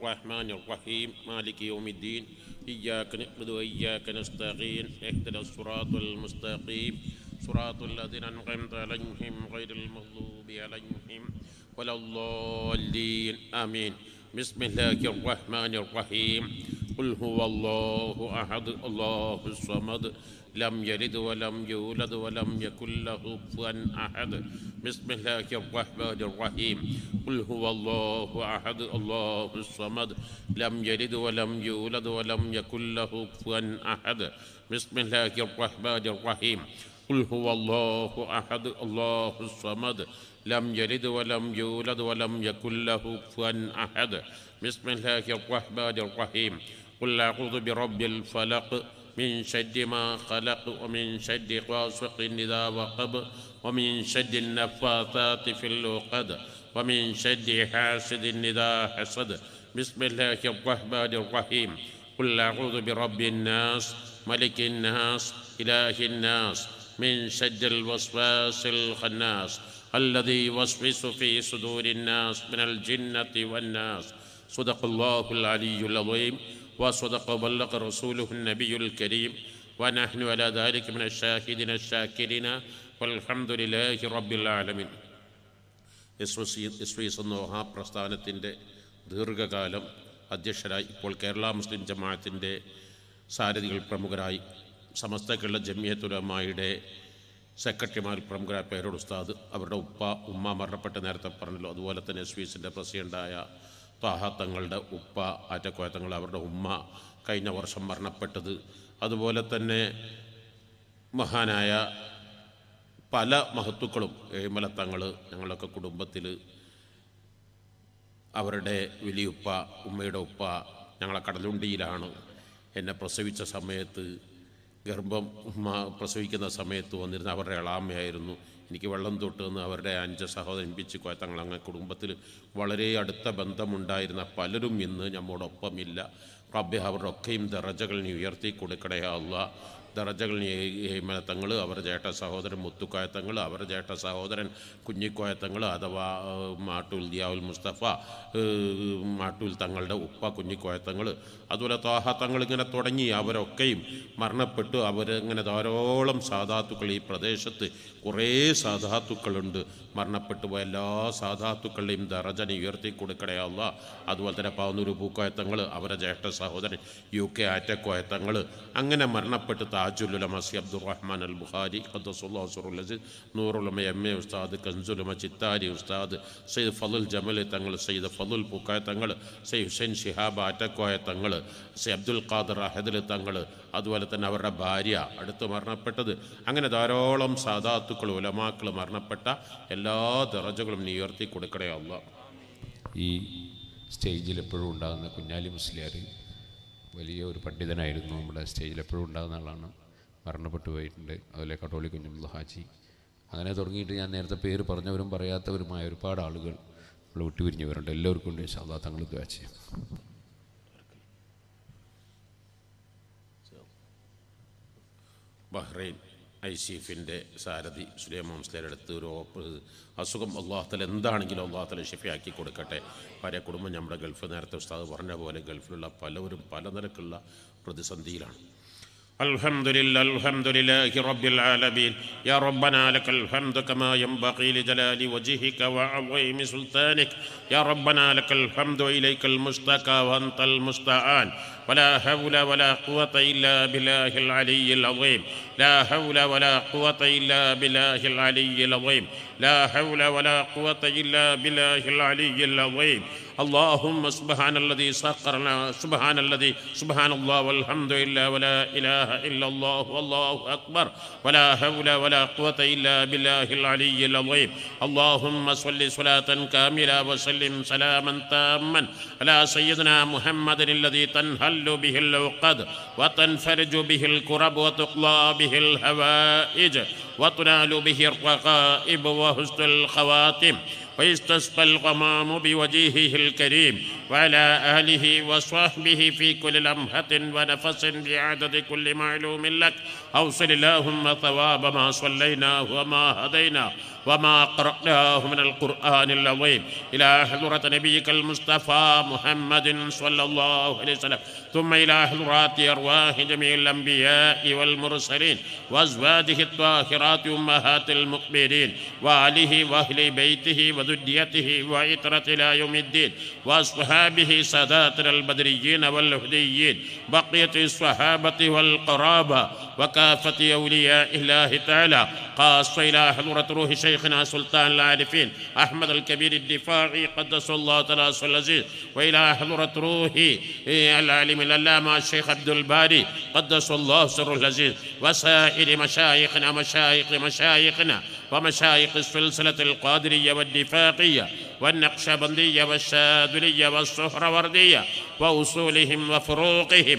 الرحمن الرحيم مالك يوم الدين إياك نعبد وإياك نستعين اهدنا الصراط المستقيم صراط الذين أنعمت عليهم غير المغضوب عليهم ولا الضالين آمين بسم الله الرحمن الرحيم قل هو الله أحد الله الصمد لم يلد ولم يولد ولم يكن له كفوا أحد بسم الله الرحمن الرحيم قل هو الله أحد الله الصمد لم يلد ولم يولد ولم يكن له كفوا أحد بسم الله الرحمن الرحيم قل هو الله أحد الله الصمد لم يلد ولم يولد ولم يكن له كفوا أحد بسم الله الرحمن الرحيم قل أعوذ برب الفلق من شد ما خلق ومن شد غاسق إذا وقب ومن شد النفاثات في العقد ومن شد حاسد إذا حسد بسم الله الرحمن الرحيم قل أعوذ برب الناس ملك الناس إله الناس من شد الوسواس الخناس الذي يوسوس في صدور الناس من الجنة والناس صدق الله العلي العظيم وصدق وبلغ رسوله النبي الكريم ونحن على ذلك من الشاهدين الشاكرين والحمد لله رب العالمين S S C S V S എന്ന മഹാപ്രസ്ഥാനത്തിൻ്റെ ദീർഘകാലം അധ്യക്ഷരായി ഇപ്പോൾ കേരള മുസ്ലിം ജമാഅത്തിൻ്റെ സാരഥികൾ പ്രമുഖരായി സമസ്ത കേരള ജമിയത്തുലമായുടെ സെക്രട്ടറിമാർ പ്രമുഖരായ പേരോട് ഉസ്താദ് അവരുടെ ഉപ്പ ഉമ്മ മരണപ്പെട്ട് നേരത്തെ പറഞ്ഞല്ലോ അതുപോലെ തന്നെ എസ് വി എസിൻ്റെ പ്രസിഡൻ്റായ താഹ തങ്ങളുടെ ഉപ്പ ആറ്റക്കോയത്തങ്ങൾ അവരുടെ ഉമ്മ കഴിഞ്ഞ വർഷം മരണപ്പെട്ടത് അതുപോലെ തന്നെ മഹാനായ പല മഹത്തുക്കളും ഏമലത്തങ്ങൾ ഞങ്ങളൊക്കെ കുടുംബത്തിൽ അവരുടെ വലിയുപ്പ ഉമ്മയുടെ ഉപ്പ ഞങ്ങളെ കടലുണ്ടിയിലാണ് എന്നെ പ്രസവിച്ച സമയത്ത് ഗർഭം ഉമ്മ പ്രസവിക്കുന്ന സമയത്ത് വന്നിരുന്ന അവരുടെ എളാമയായിരുന്നു എനിക്ക് വെള്ളം തൊട്ട് നിന്ന് അവരുടെ അഞ്ച് സഹോദരൻ പിച്ച് കോയത്തങ്ങൾ അങ്ങനെ കുടുംബത്തിൽ വളരെ അടുത്ത ബന്ധമുണ്ടായിരുന്ന പലരും ഇന്ന് നമ്മോടൊപ്പമില്ല റബ്ബെ അവരുടെ ഒക്കെയും ദറജകൾ നീ ഉയർത്തി കൊടുക്കണേ അല്ല ദറജകൾ തങ്ങൾ അവരുടെ ചേട്ട സഹോദരൻ മുത്തുക്കോയത്തങ്ങൾ അവരുടെ ചേട്ട സഹോദരൻ കുഞ്ഞിക്കോയത്തങ്ങൾ അഥവാ ഏഹ്, മാട്ടൂൽ ദിയാവുൽ മുസ്തഫ ഏഹ്, മാട്ടൂൽ തങ്ങളുടെ ഉപ്പ കുഞ്ഞിക്കോയത്തങ്ങൾ അതുപോലെ താഹ തങ്ങൾ ഇങ്ങനെ തുടങ്ങി അവരൊക്കെയും മരണപ്പെട്ടു അവരിങ്ങനെ ധാരാളം സാധാത്തുക്കൾ ഈ പ്രദേശത്ത് കുറേ സാധാത്തുക്കളുണ്ട് മരണപ്പെട്ടു പോയ എല്ലാ സാധാത്തുക്കളുടെയും ദറജനെ ഉയർത്തി കൊടുക്കണയല്ല അതുപോലെ തന്നെ പാവന്നൂർ പൂക്കോയത്തങ്ങൾ അവരുടെ ജ്യേഷ്ഠ സഹോദരൻ യു കെ ആറ്റക്കോയത്തങ്ങൾ അങ്ങനെ മരണപ്പെട്ട് താജുലുലമ സി അബ്ദുറഹ്മാൻ അൽ ബുഖാരി ഖദ്ദസുല്ലാസുറുൽ നൂറുലമ എം എ ഉസ്താദ് കൻസുലമ ചിത്താരി ഉസ്താദ് സയ്യിദ് ഫലുൽ ജമൽ തങ്ങൾ സയ്യിദ് ഫലുൽ പൂക്കായ തങ്ങൾ സയ്യിദ് ഹുസൈൻ ഷിഹാബ് ആറ്റക്കോയ തങ്ങൾ സയ്യിദ് അബ്ദുൽ ഖാദർ അഹദൽ തങ്ങൾ അതുപോലെ തന്നെ അവരുടെ ഭാര്യ അടുത്ത് മരണപ്പെട്ടത് അങ്ങനെ ധാരാളം സാധാത്തുക്കൾ ഉലമാക്കൾ മരണപ്പെട്ട എല്ലാ ദറജകളും നീ ഉയർത്തി കൊടുക്കണേ അല്ല ഈ സ്റ്റേജിൽ എപ്പോഴും ഉണ്ടാകുന്ന കുഞ്ഞാലി മുസ്ലിയാർ വലിയ ഒരു പണ്ഡിതനായിരുന്നു നമ്മുടെ സ്റ്റേജിൽ എപ്പോഴും ഉണ്ടാകുന്ന ആളാണ് മരണപ്പെട്ടു പോയിട്ടുണ്ട് അതുപോലെ കട്ടോളി കുഞ്ഞുമുള്ള ഹാജി അങ്ങനെ തുടങ്ങിയിട്ട് ഞാൻ നേരത്തെ പേര് പറഞ്ഞവരും പറയാത്തവരുമായ ഒരുപാട് ആളുകൾ നമ്മൾ വിട്ടുപിരിഞ്ഞവരുണ്ട് എല്ലാവർക്കും ഉണ്ട് ശാദാ തങ്ങൾ ദ്വാ ചെയ്യും ബഹ്റൈൻ ഐ സീഫിൻ്റെ സാരഥി സുലൈമാൻ മുസ്ലിയുടെ അടുത്ത് ഒരു ഓപ്പ് അസുഖം അള്ളാഹത്തല എന്താണെങ്കിലും അള്ളാഹത്തല ഷിഫയാക്കി കൊടുക്കട്ടെ ഭാര്യ കുടുംബം നമ്മുടെ ഗൾഫ് നേരത്തെ ഉസ്താദ് പറഞ്ഞ പോലെ ഗൾഫിലുള്ള പലവരും പല നിരക്കുള്ള പ്രതിസന്ധിയിലാണ് الحمد لله الحمد لله رب العالمين يا ربنا لك الحمد كما ينبغي لجلال وجهك وعظيم سلطانك يا ربنا لك الحمد وإليك المشتكى وأنت المستعان ولا حول ولا قوة إلا بالله العلي العظيم لا حول ولا قوة إلا بالله العلي العظيم لا حول ولا قوة إلا بالله العلي العظيم اللهم سبحان الذي سخرنا سبحان الذي سبحان الله والحمد لله ولا إله إلا الله والله أكبر ولا حول ولا قوة إلا بالله العلي العظيم اللهم صل صلاة كاملة وسلم سلاما تاما على سيدنا محمد الذي تنهل به العقد وتنفرج به الكرب وتقضى به الهوائج وتنال به الرقائب وحسن الخواتم ويستسقى الغمام بوجهه الكريم وعلى آله وصحبه في كل لمحة ونفس بعدد كل معلوم لك أوصل اللهم ثواب ما صليناه وما هدينا وما قرأناه من القرآن العظيم إلى حضرة نبيك المصطفى محمد صلى الله عليه وسلم ثم إلى حضرات أرواح جميع الأنبياء والمرسلين وأزواجه الطاهرات أمهات المؤمنين وآله وأهل بيته وذريته وعترة إلى يوم الدين وأصحابه ساداتنا البدريين والهديين بقية الصحابة والقرابة وكافة أولياء الله تعالى خاصة إلى حضرة روح شيخنا سلطان العارفين أحمد الكبير الدفاعي قدس الله تعالى العزيز وإلى حضرة روح العالم العلامة الشيخ عبد الباري قدس الله سر العزيز وسائر مشايخنا مشايخ مشايخنا ومشايخ السلسلة القادرية والدفاقية والنقشبندية والشاذلية والسهروردية وأصولهم وفروقهم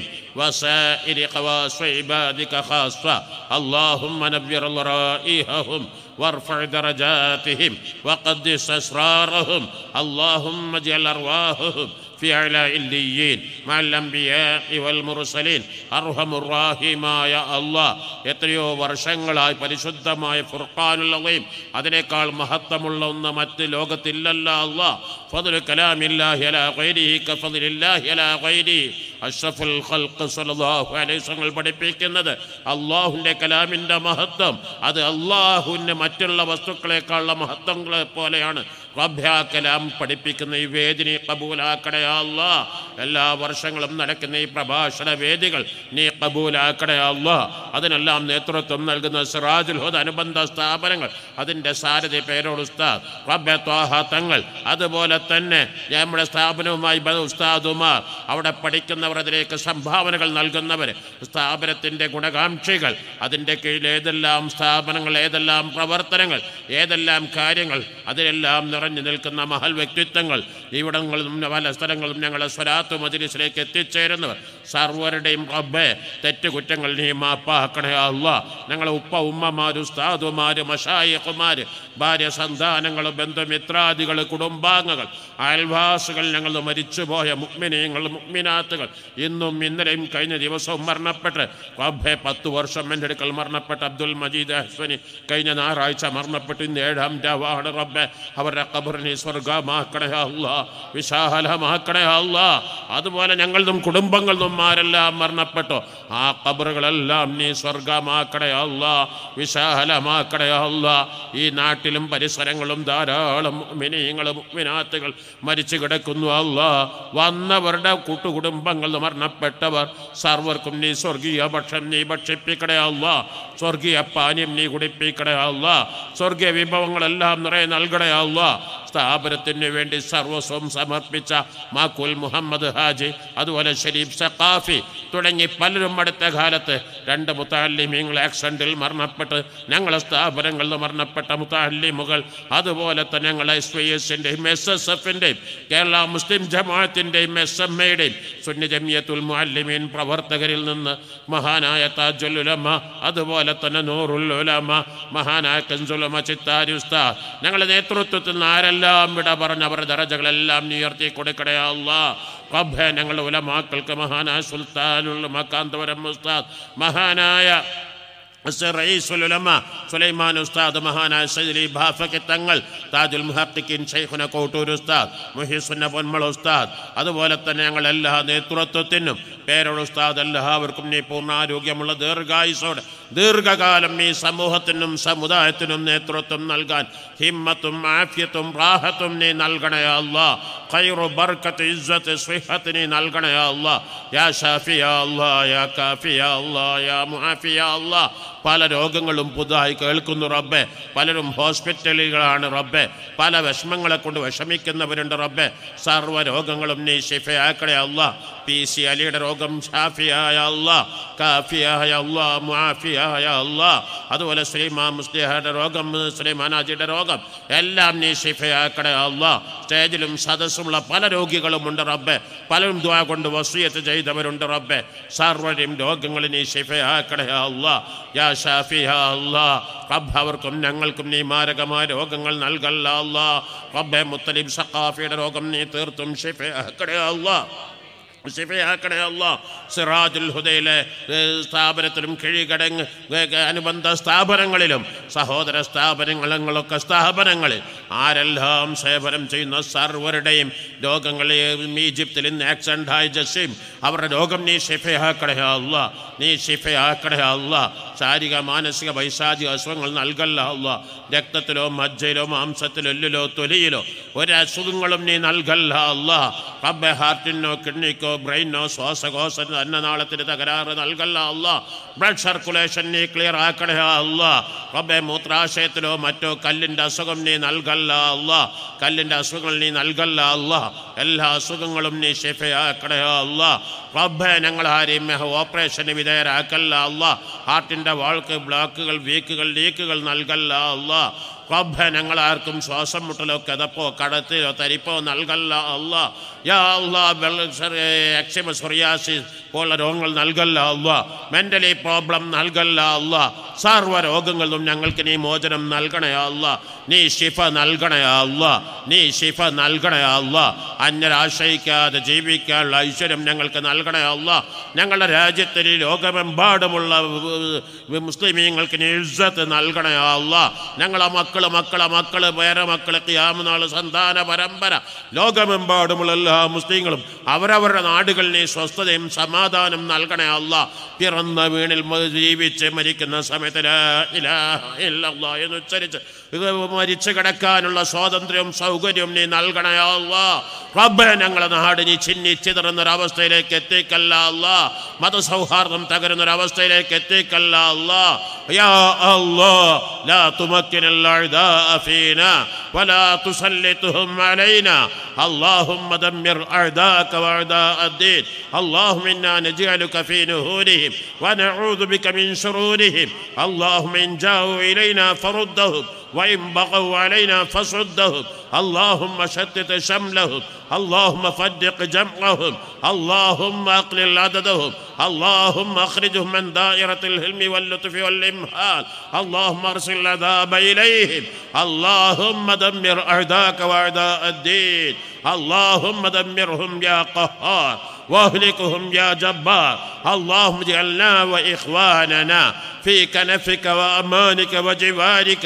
وسائر خواص عبادك خاصة اللهم نبر رائحهم وارفع درجاتهم وقدس أسرارهم اللهم اجعل أرواحهم في أعلى عليين مع الأنبياء والمرسلين أرحم الراഹിമായ അള്ളാഹ് എത്രയോ വർഷങ്ങളായി പരിശുദ്ധമായ ഫുർഖാനുൽ അളീം അതിനേക്കാൾ മഹത്വമുള്ള ഒന്ന് മറ്റ് ലോകത്തില്ലല്ല അള്ളാഹ് ഫضل كلام الله على غيره كفضل الله على غيره അഷ്റഫുൽ ഖൽഖ് സല്ലല്ലാഹു അലൈഹി വസല്ലം പഠിപ്പിക്കുന്നത് അള്ളാഹുവിൻ്റെ കലാമിൻ്റെ മഹത്വം അത് അള്ളാഹുവിൻ്റെ മറ്റുള്ള വസ്തുക്കളെക്കാളുള്ള മഹത്വങ്ങളെ പോലെയാണ് റബ്ബ് ആ കലാം പഠിപ്പിക്കുന്ന ഈ വേദിനി കബൂലാക്കടയാ അല്ലാ എല്ലാ വർഷങ്ങളും നടക്കുന്ന ഈ പ്രഭാഷണ വേദികൾ നീ കബൂലാക്കടയാ അല്ലാ അതിനെല്ലാം നേതൃത്വം നൽകുന്ന സിറാജുൽ ഹുദ അനുബന്ധ സ്ഥാപനങ്ങൾ അതിൻ്റെ സാരഥി പേരോട് ഉസ്താദ് റബ്ബെ ത്വാഹ തങ്ങൾ അതുപോലെ തന്നെ നമ്മുടെ സ്ഥാപനവുമായി ബന്ധ ഉസ്താദുമാർ അവിടെ പഠിക്കുന്നവർ അതിലേക്ക് സംഭാവനകൾ നൽകുന്നവർ സ്ഥാപനത്തിൻ്റെ ഗുണകാംക്ഷികൾ അതിൻ്റെ കീഴിൽ ഏതെല്ലാം സ്ഥാപനങ്ങൾ ഏതെല്ലാം പ്രവർത്തനങ്ങൾ ഏതെല്ലാം കാര്യങ്ങൾ അതിലെല്ലാം നിറഞ്ഞു നിൽക്കുന്ന മഹൽ വ്യക്തിത്വങ്ങൾ ഇവിടങ്ങളും പല സ്ഥലങ്ങളും ഞങ്ങളെ സ്വലാത്ത് മജിലിസിലേക്ക് എത്തിച്ചേരുന്നവർ സർവരുടെയും റബ്ബെ തെറ്റുകുറ്റങ്ങൾ നീ മാപ്പാക്കണേ അല്ല ഞങ്ങളെ ഉപ്പ ഉമ്മമാര് ഉസ്താദുമാര് മഷായക്കുമാര് ഭാര്യ സന്താനങ്ങൾ ബന്ധുമിത്രാദികൾ കുടുംബാംഗങ്ങൾ അയൽവാസികൾ ഞങ്ങൾ മരിച്ചുപോയ മുക്മിനീങ്ങൾ മുക്മിനാത്തുകൾ ഇന്നും ഇന്നലെയും കഴിഞ്ഞ ദിവസവും മരണപ്പെട്ട് റബ്ബെ പത്ത് വർഷം എൻ്റെ അടുക്കൽ മരണപ്പെട്ട അബ്ദുൽ മജീദ് അഹ്സനി കഴിഞ്ഞ ഞായറാഴ്ച മരണപ്പെട്ട് ഇന്ന് ഏഴാം രാവാണ് റബ്ബെ അവരുടെ കബറിനെ സ്വർഗമാക്കണേ അല്ല വിശാലമാക്കണേ അല്ല അതുപോലെ ഞങ്ങളും കുടുംബങ്ങളും ആരെല്ലാം മരണപ്പെട്ടു ആ കബറുകളെല്ലാം നീ സ്വർഗമാക്കണേ അല്ല വിശാലമാക്കണേ അല്ല ഈ നാട്ടിലും പരിസരങ്ങളും ധാരാളം മിനിയങ്ങളും മിനാത്തുകൾ മരിച്ചു കിടക്കുന്നു അല്ല വന്നവരുടെ കൂട്ടുകുടുംബങ്ങൾ മരണപ്പെട്ടവർ സർവർക്കും നീ സ്വർഗീയ ഭക്ഷണം നീ ഭക്ഷിപ്പിക്കണേ അല്ല സ്വർഗീയ പാനീയം നീ കുടിപ്പിക്കണേ അല്ല സ്വർഗീയ വിഭവങ്ങളെല്ലാം നിറയെ നൽകണേ അല്ല സ്ഥാപനത്തിന് വേണ്ടി സർവസ്വം സമർപ്പിച്ച മാക്കുൽ മുഹമ്മദ് ഹാജി അതുപോലെ ഷരീഫ് സഖാഫി തുടങ്ങി പലരും അടുത്ത കാലത്ത് രണ്ട് മുത്താലിമീങ്ങൾ ആക്സിഡൻറ്റിൽ മരണപ്പെട്ട് ഞങ്ങളെ സ്ഥാപനങ്ങളിൽ മരണപ്പെട്ട മുത്താലിമുകൾ അതുപോലെ തന്നെ ഞങ്ങളെ എസ് വൈ എസിൻ്റെയും എസ് എസ് എഫിൻ്റെയും കേരള മുസ്ലിം ജമാഅത്തിൻ്റെയും എസ് എം എയുടെയും സുന്നി ജമിയത്തുൽ മുഅല്ലിമീൻ പ്രവർത്തകരിൽ നിന്ന് മഹാനായ താജുൽ ഉലമ അതുപോലെ തന്നെ നൂറുൽ ഉലമ മഹാനായ കൻസുലമ ചിത്താരി ഉസ്താദ് ഞങ്ങളുടെ നേതൃത്വത്തിൽ നിന്ന് ആരെല്ലാം വിട പറഞ്ഞ അവരുടെ ദറജകളെല്ലാം നീ ഉയർത്തി കൊടുക്കണേ അല്ലാ റബ്ബേ ഞങ്ങളുടെ ഉലമാക്കൾക്ക് മഹാനായ സുൽത്താനുൽ മക്കാന്തപുരം ഉസ്താദ് മഹാനായ റയീസുൽ ഉലമ സുലൈമാൻ ഉസ്താദ് മഹാനായ സൈദലി ബാഫയ്ക്ക് തങ്ങൾ താജുൽ മുഹക്കിൻ ഷെയ്ഖുന കോട്ടൂർ ഉസ്താദ് മുഹിസുന്ന പൊന്മൾ ഉസ്താദ് അതുപോലെ തന്നെ ഞങ്ങൾ എല്ലാ നേതൃത്വത്തിനും പേരോട് ഉസ്താദ് എല്ലാവർക്കും നീ പൂർണ്ണാരോഗ്യമുള്ള ദീർഘായുസോടെ ദീർഘകാലം ഈ സമൂഹത്തിനും സമുദായത്തിനും നേതൃത്വം നൽകാൻ ഹിമ്മത്തും ആഫ്യത്തും റാഹത്തും നീ നൽകണേ അല്ലാ ഖൈറു ബർക്കത്ത് ഇസ്സത്ത് സ്വിഹത്ത് നീ നൽകണേ അല്ലാ യാ ഷാഫിയ അല്ലാ യാ കാഫിയ അല്ലാ യാ മുആഫിയ അല്ലാ പല രോഗങ്ങളും പുതുതായി കേൾക്കുന്നു റബ്ബെ പലരും ഹോസ്പിറ്റലുകളാണ് റബ്ബെ പല വിഷമങ്ങളെ കൊണ്ട് വിഷമിക്കുന്നവരുണ്ട് റബ്ബെ സർവ്വ രോഗങ്ങളും നീ ഷിഫയാക്കണേ അല്ല പി സി അലിയുടെ രോഗം ഷാഫിയായ അല്ല കാഫിയായ അല്ല മുആഫിയായ അല്ല അതുപോലെ ശ്രീമാ മുസ്ലിഹയുടെ രോഗം ശ്രീമാനാജിയുടെ രോഗം എല്ലാം നീ ഷിഫയാക്കണേ അല്ല സ്റ്റേജിലും സദസ്സുമുള്ള പല രോഗികളുമുണ്ട് റബ്ബെ പലരും ദ്വാ കൊണ്ട് വസൂയത്ത് ചെയ്തവരുണ്ട് റബ്ബെ സർവ്വരും രോഗങ്ങൾ നീ ഷിഫയാക്കണേ അല്ല യാ ഷാഫിയ അല്ലാ റബ്ബ് അവർക്കും ഞങ്ങൾക്കും നീ മാരകമായ രോഗങ്ങൾ നൽകല്ല അല്ലാ റബ്ബെ മുത്തലിബ് സഖാഫിയുടെ രോഗം നീ തീർത്തും ഷിഫയാക്കണേ അല്ലാ ശിഫയാക്കണേ അല്ല സിറാജുൽ ഹുദയിലെ ഏഹ്, സ്ഥാപനത്തിലും കിഴികടങ്ങ് ഏഹ്, അനുബന്ധ സ്ഥാപനങ്ങളിലും സഹോദര സ്ഥാപനങ്ങളൊക്കെ സ്ഥാപനങ്ങളിൽ ആരെല്ലാം സേവനം ചെയ്യുന്ന സർവരുടെയും രോഗങ്ങളെയും ഈജിപ്തിൽ ഇന്ന് ആക്സിഡൻ്റ് ആയ ജസീം അവരുടെ രോഗം നീ ഷിഫയാക്കണേ അല്ല നീ ഷിഫയാക്കണേ അല്ല ശാരീരിക മാനസിക വൈശാചിക അസുഖങ്ങൾ നൽകല്ല അല്ല രക്തത്തിലോ മജ്ജയിലോ മാംസത്തിലോ എല്ലിലോ തൊലിയിലോ ഒരു അസുഖങ്ങളും നീ നൽകല്ല അല്ല റബ്ബെ ഹാർട്ടിനോ കിഡ്നിക്കോ ബ്രെയിനോ ശ്വാസകോശത്തിന് അന്നനാളത്തിന് തകരാറ് നൽകല്ല അല്ല ബ്ലഡ് സർക്കുലേഷൻ നീ ക്ലിയർ ആക്കണേ അല്ല റബ്ബെ മൂത്രാശയത്തിലോ മറ്റോ കല്ലിൻ്റെ അസുഖം നീ നൽകല്ല അല്ല കല്ലിൻ്റെ അസുഖങ്ങൾ നീ നൽകല്ല അല്ല എല്ലാ അസുഖങ്ങളും നീ ഷിഫയാക്കണേ അല്ല റബ്ബെ ഞങ്ങൾ ആരെയും ഓപ്പറേഷന് വിധേയരാക്കല്ല അല്ല ഹാർട്ടിൻ്റെ വാൾക്ക് ബ്ലോക്കുകൾ വീക്കുകൾ ലീക്കുകൾ നൽകല്ല അല്ല റബ്ബെ ഞങ്ങൾ ആർക്കും ശ്വാസം മുട്ടലോ കിതപ്പോ കടത്തിലോ തരിപ്പോ നൽകല്ല അല്ല യാ അല്ലാ എക്സിമ സൊറിയാസിസ് പോലുള്ള രോഗങ്ങൾ നൽകല്ല അല്ല മെൻ്റലി പ്രോബ്ലം നൽകല്ല അല്ല സർവ്വ രോഗങ്ങളിലും ഞങ്ങൾക്ക് നീ മോചനം നൽകണേ അല്ല നീ ശിഫ നൽകണേ അല്ല നീ ശിഫ നൽകണേ അല്ല അന്യരെ ആശ്രയിക്കാതെ ജീവിക്കാനുള്ള ഐശ്വര്യം ഞങ്ങൾക്ക് നൽകണേ അല്ല ഞങ്ങളുടെ രാജ്യത്തിന് ലോകമെമ്പാടുമുള്ള ഏർ, മുസ്ലിമീങ്ങൾക്ക് നീ ഇസ്സത്ത് നൽകണേ അല്ല ഞങ്ങളെ മക്കള് മക്കളെ മക്കള് പേരെ മക്കള് ക്യാമനാള് സന്താന പരമ്പര ലോകമെമ്പാടുമുള്ള എല്ലാ മുസ്ലിങ്ങളും അവരവരുടെ നാടുകളിൽ നീ സ്വസ്ഥതയും സമാധാനം നൽകണേ അല്ല പിറന്ന വീണിൽ മ- ജീവിച്ച് മരിക്കുന്ന സമയത്ത് ലാ ഇലാഹ ഇല്ലല്ലാഹ് എന്ന് ഉച്ചരിച്ച് ഇത് മരിച്ചു കിടക്കാനുള്ള സ്വാതന്ത്ര്യവും സൗകര്യവും നീ നൽകണേ അല്ല റബ്ബെ ഞങ്ങളെ നാട് നീ ചിന്നി ചിതറുന്നൊരവസ്ഥയിലേക്ക് എത്തിക്കല്ല അല്ല മതസൗഹാർദ്ദം തകരുന്നൊരവസ്ഥയിലേക്ക് എത്തിക്കല്ല അല്ല യാ അല്ലാ ലാ തുമക്കിന الأعداء فينا ولا تسلطهم علينا اللهم دمر أعداءك وأعداء الدين اللهم إنا نجعلك في نهورهم ونعوذ بك من شرورهم اللهم إن جاءوا إلينا فردهم وإن بغوا علينا فصدهم اللهم شتت شملهم اللهم فدق جمعهم اللهم أقلل عددهم اللهم أخرجهم من دائرة الهلم واللطف والإمهال اللهم أرسل العذاب إليهم اللهم دمر أعداءك وأعداء الدين اللهم دمرهم يا قهار واهلكهم يا جبار اللهم اجعلنا واخواننا في كنفك وامانك وجوارك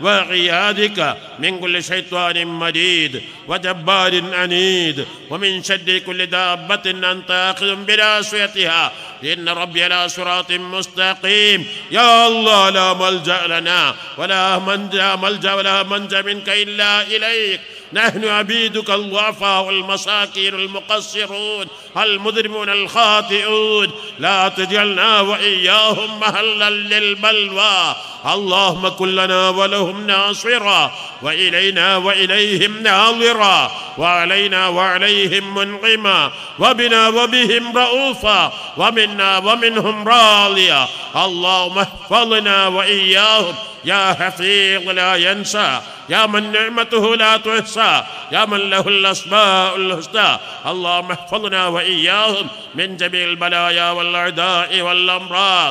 وعيادك من كل شيطان مريد وجبار عنيد ومن شر كل دابة أنت آخذ بناصيتها إن ربي على صراط مستقيم يا الله لا ملجأ لنا ولا منجا ملجأ ولا منجا منك إلا إليك نحن عبيدك الضعفاء والمساكين المقصرون المذنبون الخاطئون لا تجعلنا وإياهم مهلا للبلوى اللهم كن لنا ولهم ناصرا وإلينا وإليهم ناظرا وعلينا وعليهم منعما وبنا وبهم رؤوفا ومنا ومنهم راضيا اللهم احفظنا وإياهم يا حفيظ لا ينسى يا من نعمته لا تحصى يا من له الأسماء الحسنى اللهم احفظنا وإياهم من جميع البلايا والأعداء والأمراض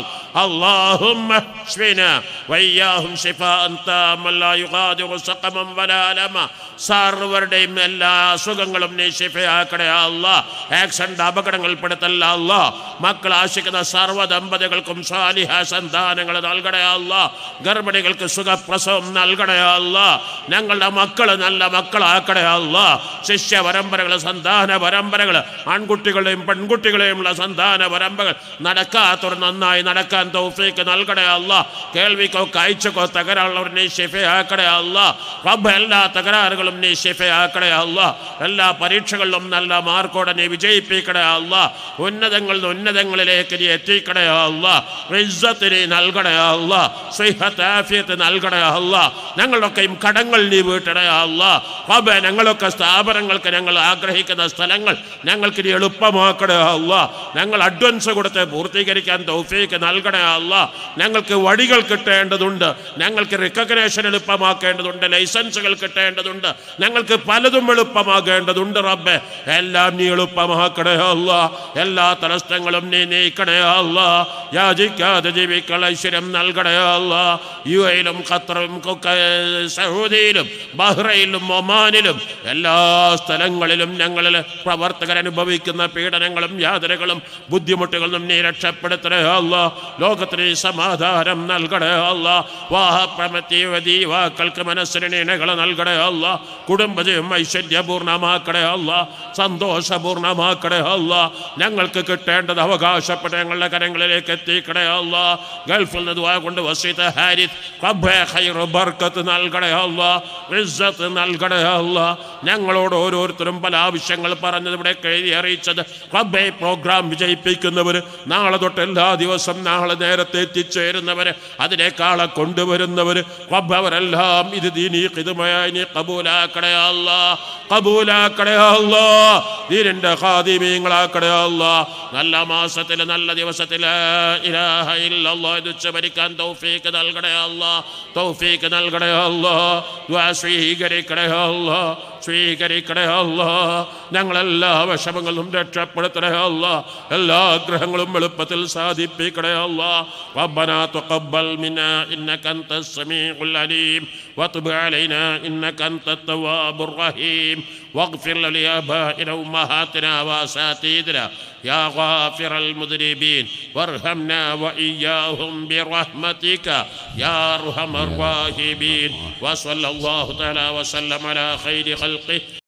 اللهم اشفنا وإياهم شفاء تاما لا يغادر سقما ولا ألما സർവരുടെയും എല്ലാ അസുഖങ്ങളും നീ ശിഫയാക്കണേ അല്ല ആക്സിഡന്റ് അപകടങ്ങൾപ്പെടുത്തല്ല അല്ല മക്കൾ ആശിക്കുന്ന സർവ്വ ദമ്പതികൾക്കും സ്വാലിഹ സന്താനങ്ങൾ നൽകണേ അല്ല ഗർഭിണികൾക്ക് സുഖപ്രസവം നൽകണേ അല്ല ഞങ്ങളുടെ മക്കൾ നല്ല മക്കളാക്കണേ അല്ല ശിഷ്യ പരമ്പരകൾ സന്താന പരമ്പരകൾ ആൺകുട്ടികളെയും പെൺകുട്ടികളെയും ഉള്ള സന്താന പരമ്പരകൾ നടക്കാത്തവർ നന്നായി നടക്കാൻ തൗഫീക്ക് നൽകണേ അല്ല കേൾവിക്കോ കാഴ്ചക്കോ തകരാറുള്ളവർ നീ ഷിഫയാക്കണേ അല്ല റബ്ബ് എല്ലാ തകരാറുകളും നീ ഷിഫയാക്കണേ അല്ല എല്ലാ പരീക്ഷകളിലും നല്ല മാർക്കോടെ നീ വിജയിപ്പിക്കണേ അല്ല ഉന്നതങ്ങളിൽ നിന്ന് ഉന്നതങ്ങളിലേക്ക് നീ എത്തിക്കണേ അല്ല ഇസ്സത്ത് നീ നൽകണേ അല്ല സിഹത്ത് ആഫിയത്ത് നൽകണേ അല്ല ഞങ്ങളുടെയൊക്കെയും കടങ്ങൾ നീ വീട്ടണേ അല്ല റബ്ബേ ഞങ്ങളൊക്കെ സ്ഥാപനങ്ങൾക്ക് ഞങ്ങൾ ആഗ്രഹിക്കുന്ന സ്ഥലങ്ങൾ ഞങ്ങൾക്ക് നീ എളുപ്പമാക്കണേ അല്ല ഞങ്ങൾ അഡ്വാൻസ് കൊടുത്ത് പൂർത്തീകരിക്കാൻ തൗഫീക്ക് നൽകണേ അല്ല ഞങ്ങൾക്ക് വഴികൾ കിട്ടേണ്ടതുണ്ട് ഞങ്ങൾക്ക് റിക്കഗ്നേഷൻ എളുപ്പമാക്കേണ്ടതുണ്ട് ലൈസൻസുകൾ കിട്ടേണ്ടതുണ്ട് ഞങ്ങൾക്ക് പലതും എളുപ്പമാകേണ്ടതുണ്ട് റബ്ബെ എല്ലാം നീ എളുപ്പമാക്കണേ അല്ല എല്ലാ തലസ്ഥങ്ങളും നീ നീക്കണേ അല്ല യാചിക്കാതെ ജീവിക്കാൻ ഐശ്വര്യം നൽകണേ അല്ല യു എയിലും ഖത്തറും കുക്ക- സൗദിയിലും സൗദിയിലും ബഹ്റൈനിലും ഒമാനിലും എല്ലാ സ്ഥലങ്ങളിലും ഞങ്ങളിൽ പ്രവർത്തകർ അനുഭവിക്കുന്ന പീഡനങ്ങളും യാതനകളും ബുദ്ധിമുട്ടുകളും നീ രക്ഷപ്പെടുത്തണേ അല്ല ലോകത്തിന് നീ സമാധാനം നൽകണേ അല്ല വാഹപ്രമത്തി യുവതീവാക്കൾക്ക് മനസ്സിന് ഇണകൾ നൽകണേ അല്ല കുടുംബജീവം ഐശ്വര്യപൂർണ്ണമാക്കണേ അല്ല സന്തോഷപൂർണ്ണമാക്കണേ അല്ല ഞങ്ങൾക്ക് കിട്ടേണ്ടത് അവകാശപ്പെട്ട ഞങ്ങളുടെ കരങ്ങളിലേക്ക് എത്തിക്കണേ അല്ല ഗൾഫിൽ നിന്ന് ദുആ കൊണ്ട് വസീത ഹാരിസ് റബ്ബേ ഖൈറു ബർക്കത്ത് നൽകണേ അല്ല ഇസ്സത്ത് നൽകണേ അല്ല ഞങ്ങളോട് ഓരോരുത്തരും പല ആവശ്യങ്ങൾ പറഞ്ഞത് ഇവിടെ എഴുതി അറിയിച്ചത് റബ്ബേ പ്രോഗ്രാം വിജയിപ്പിക്കുന്നവർ നാളെ തൊട്ട് എല്ലാ ദിവസം നാളെ നേരത്തെ എത്തിച്ചേരുന്നവർ അതിനേക്കാളെ കൊണ്ടുവരുന്നവർ റബ്ബ് അവരെല്ലാം ഇത് ദീനീ ഖിദ്മയായി നീ കബൂലാക്കണേ അല്ല കബൂലാക്കണേ അല്ല ദീനിന്റെ ഖാദിമീങ്ങളാക്കണേ അല്ല നല്ല മാസത്തിൽ നല്ല ദിവസത്തിൽ ഇലാഹ ഇല്ലല്ലാഹ് ഇത് ഉച്ചഭരിക്കാൻ തൗഫീക്ക് നൽകണേ അല്ല തൗഫീക്ക് നൽകണേ അല്ല ദുആ സ്വീകരിക്കണേ അല്ല സ്വീകരിക്കണേ അല്ല ഞങ്ങളെല്ലാ വിഷമങ്ങളും രക്ഷപ്പെടുത്തണേ അല്ല എല്ലാ ആഗ്രഹങ്ങളും എളുപ്പത്തിൽ സാധിപ്പിക്കണേ അല്ല ربنا تقبل منا إنك أنت السميع العليم وتب علينا إنك أنت التواب الرحيم واغفر لآبائنا وأمهاتنا وأساتذتنا يا غافر المذنبين وارحمنا وإياهم برحمتك يا أرحم الراحمين وصلى الله تعالى وسلم على خير خلقه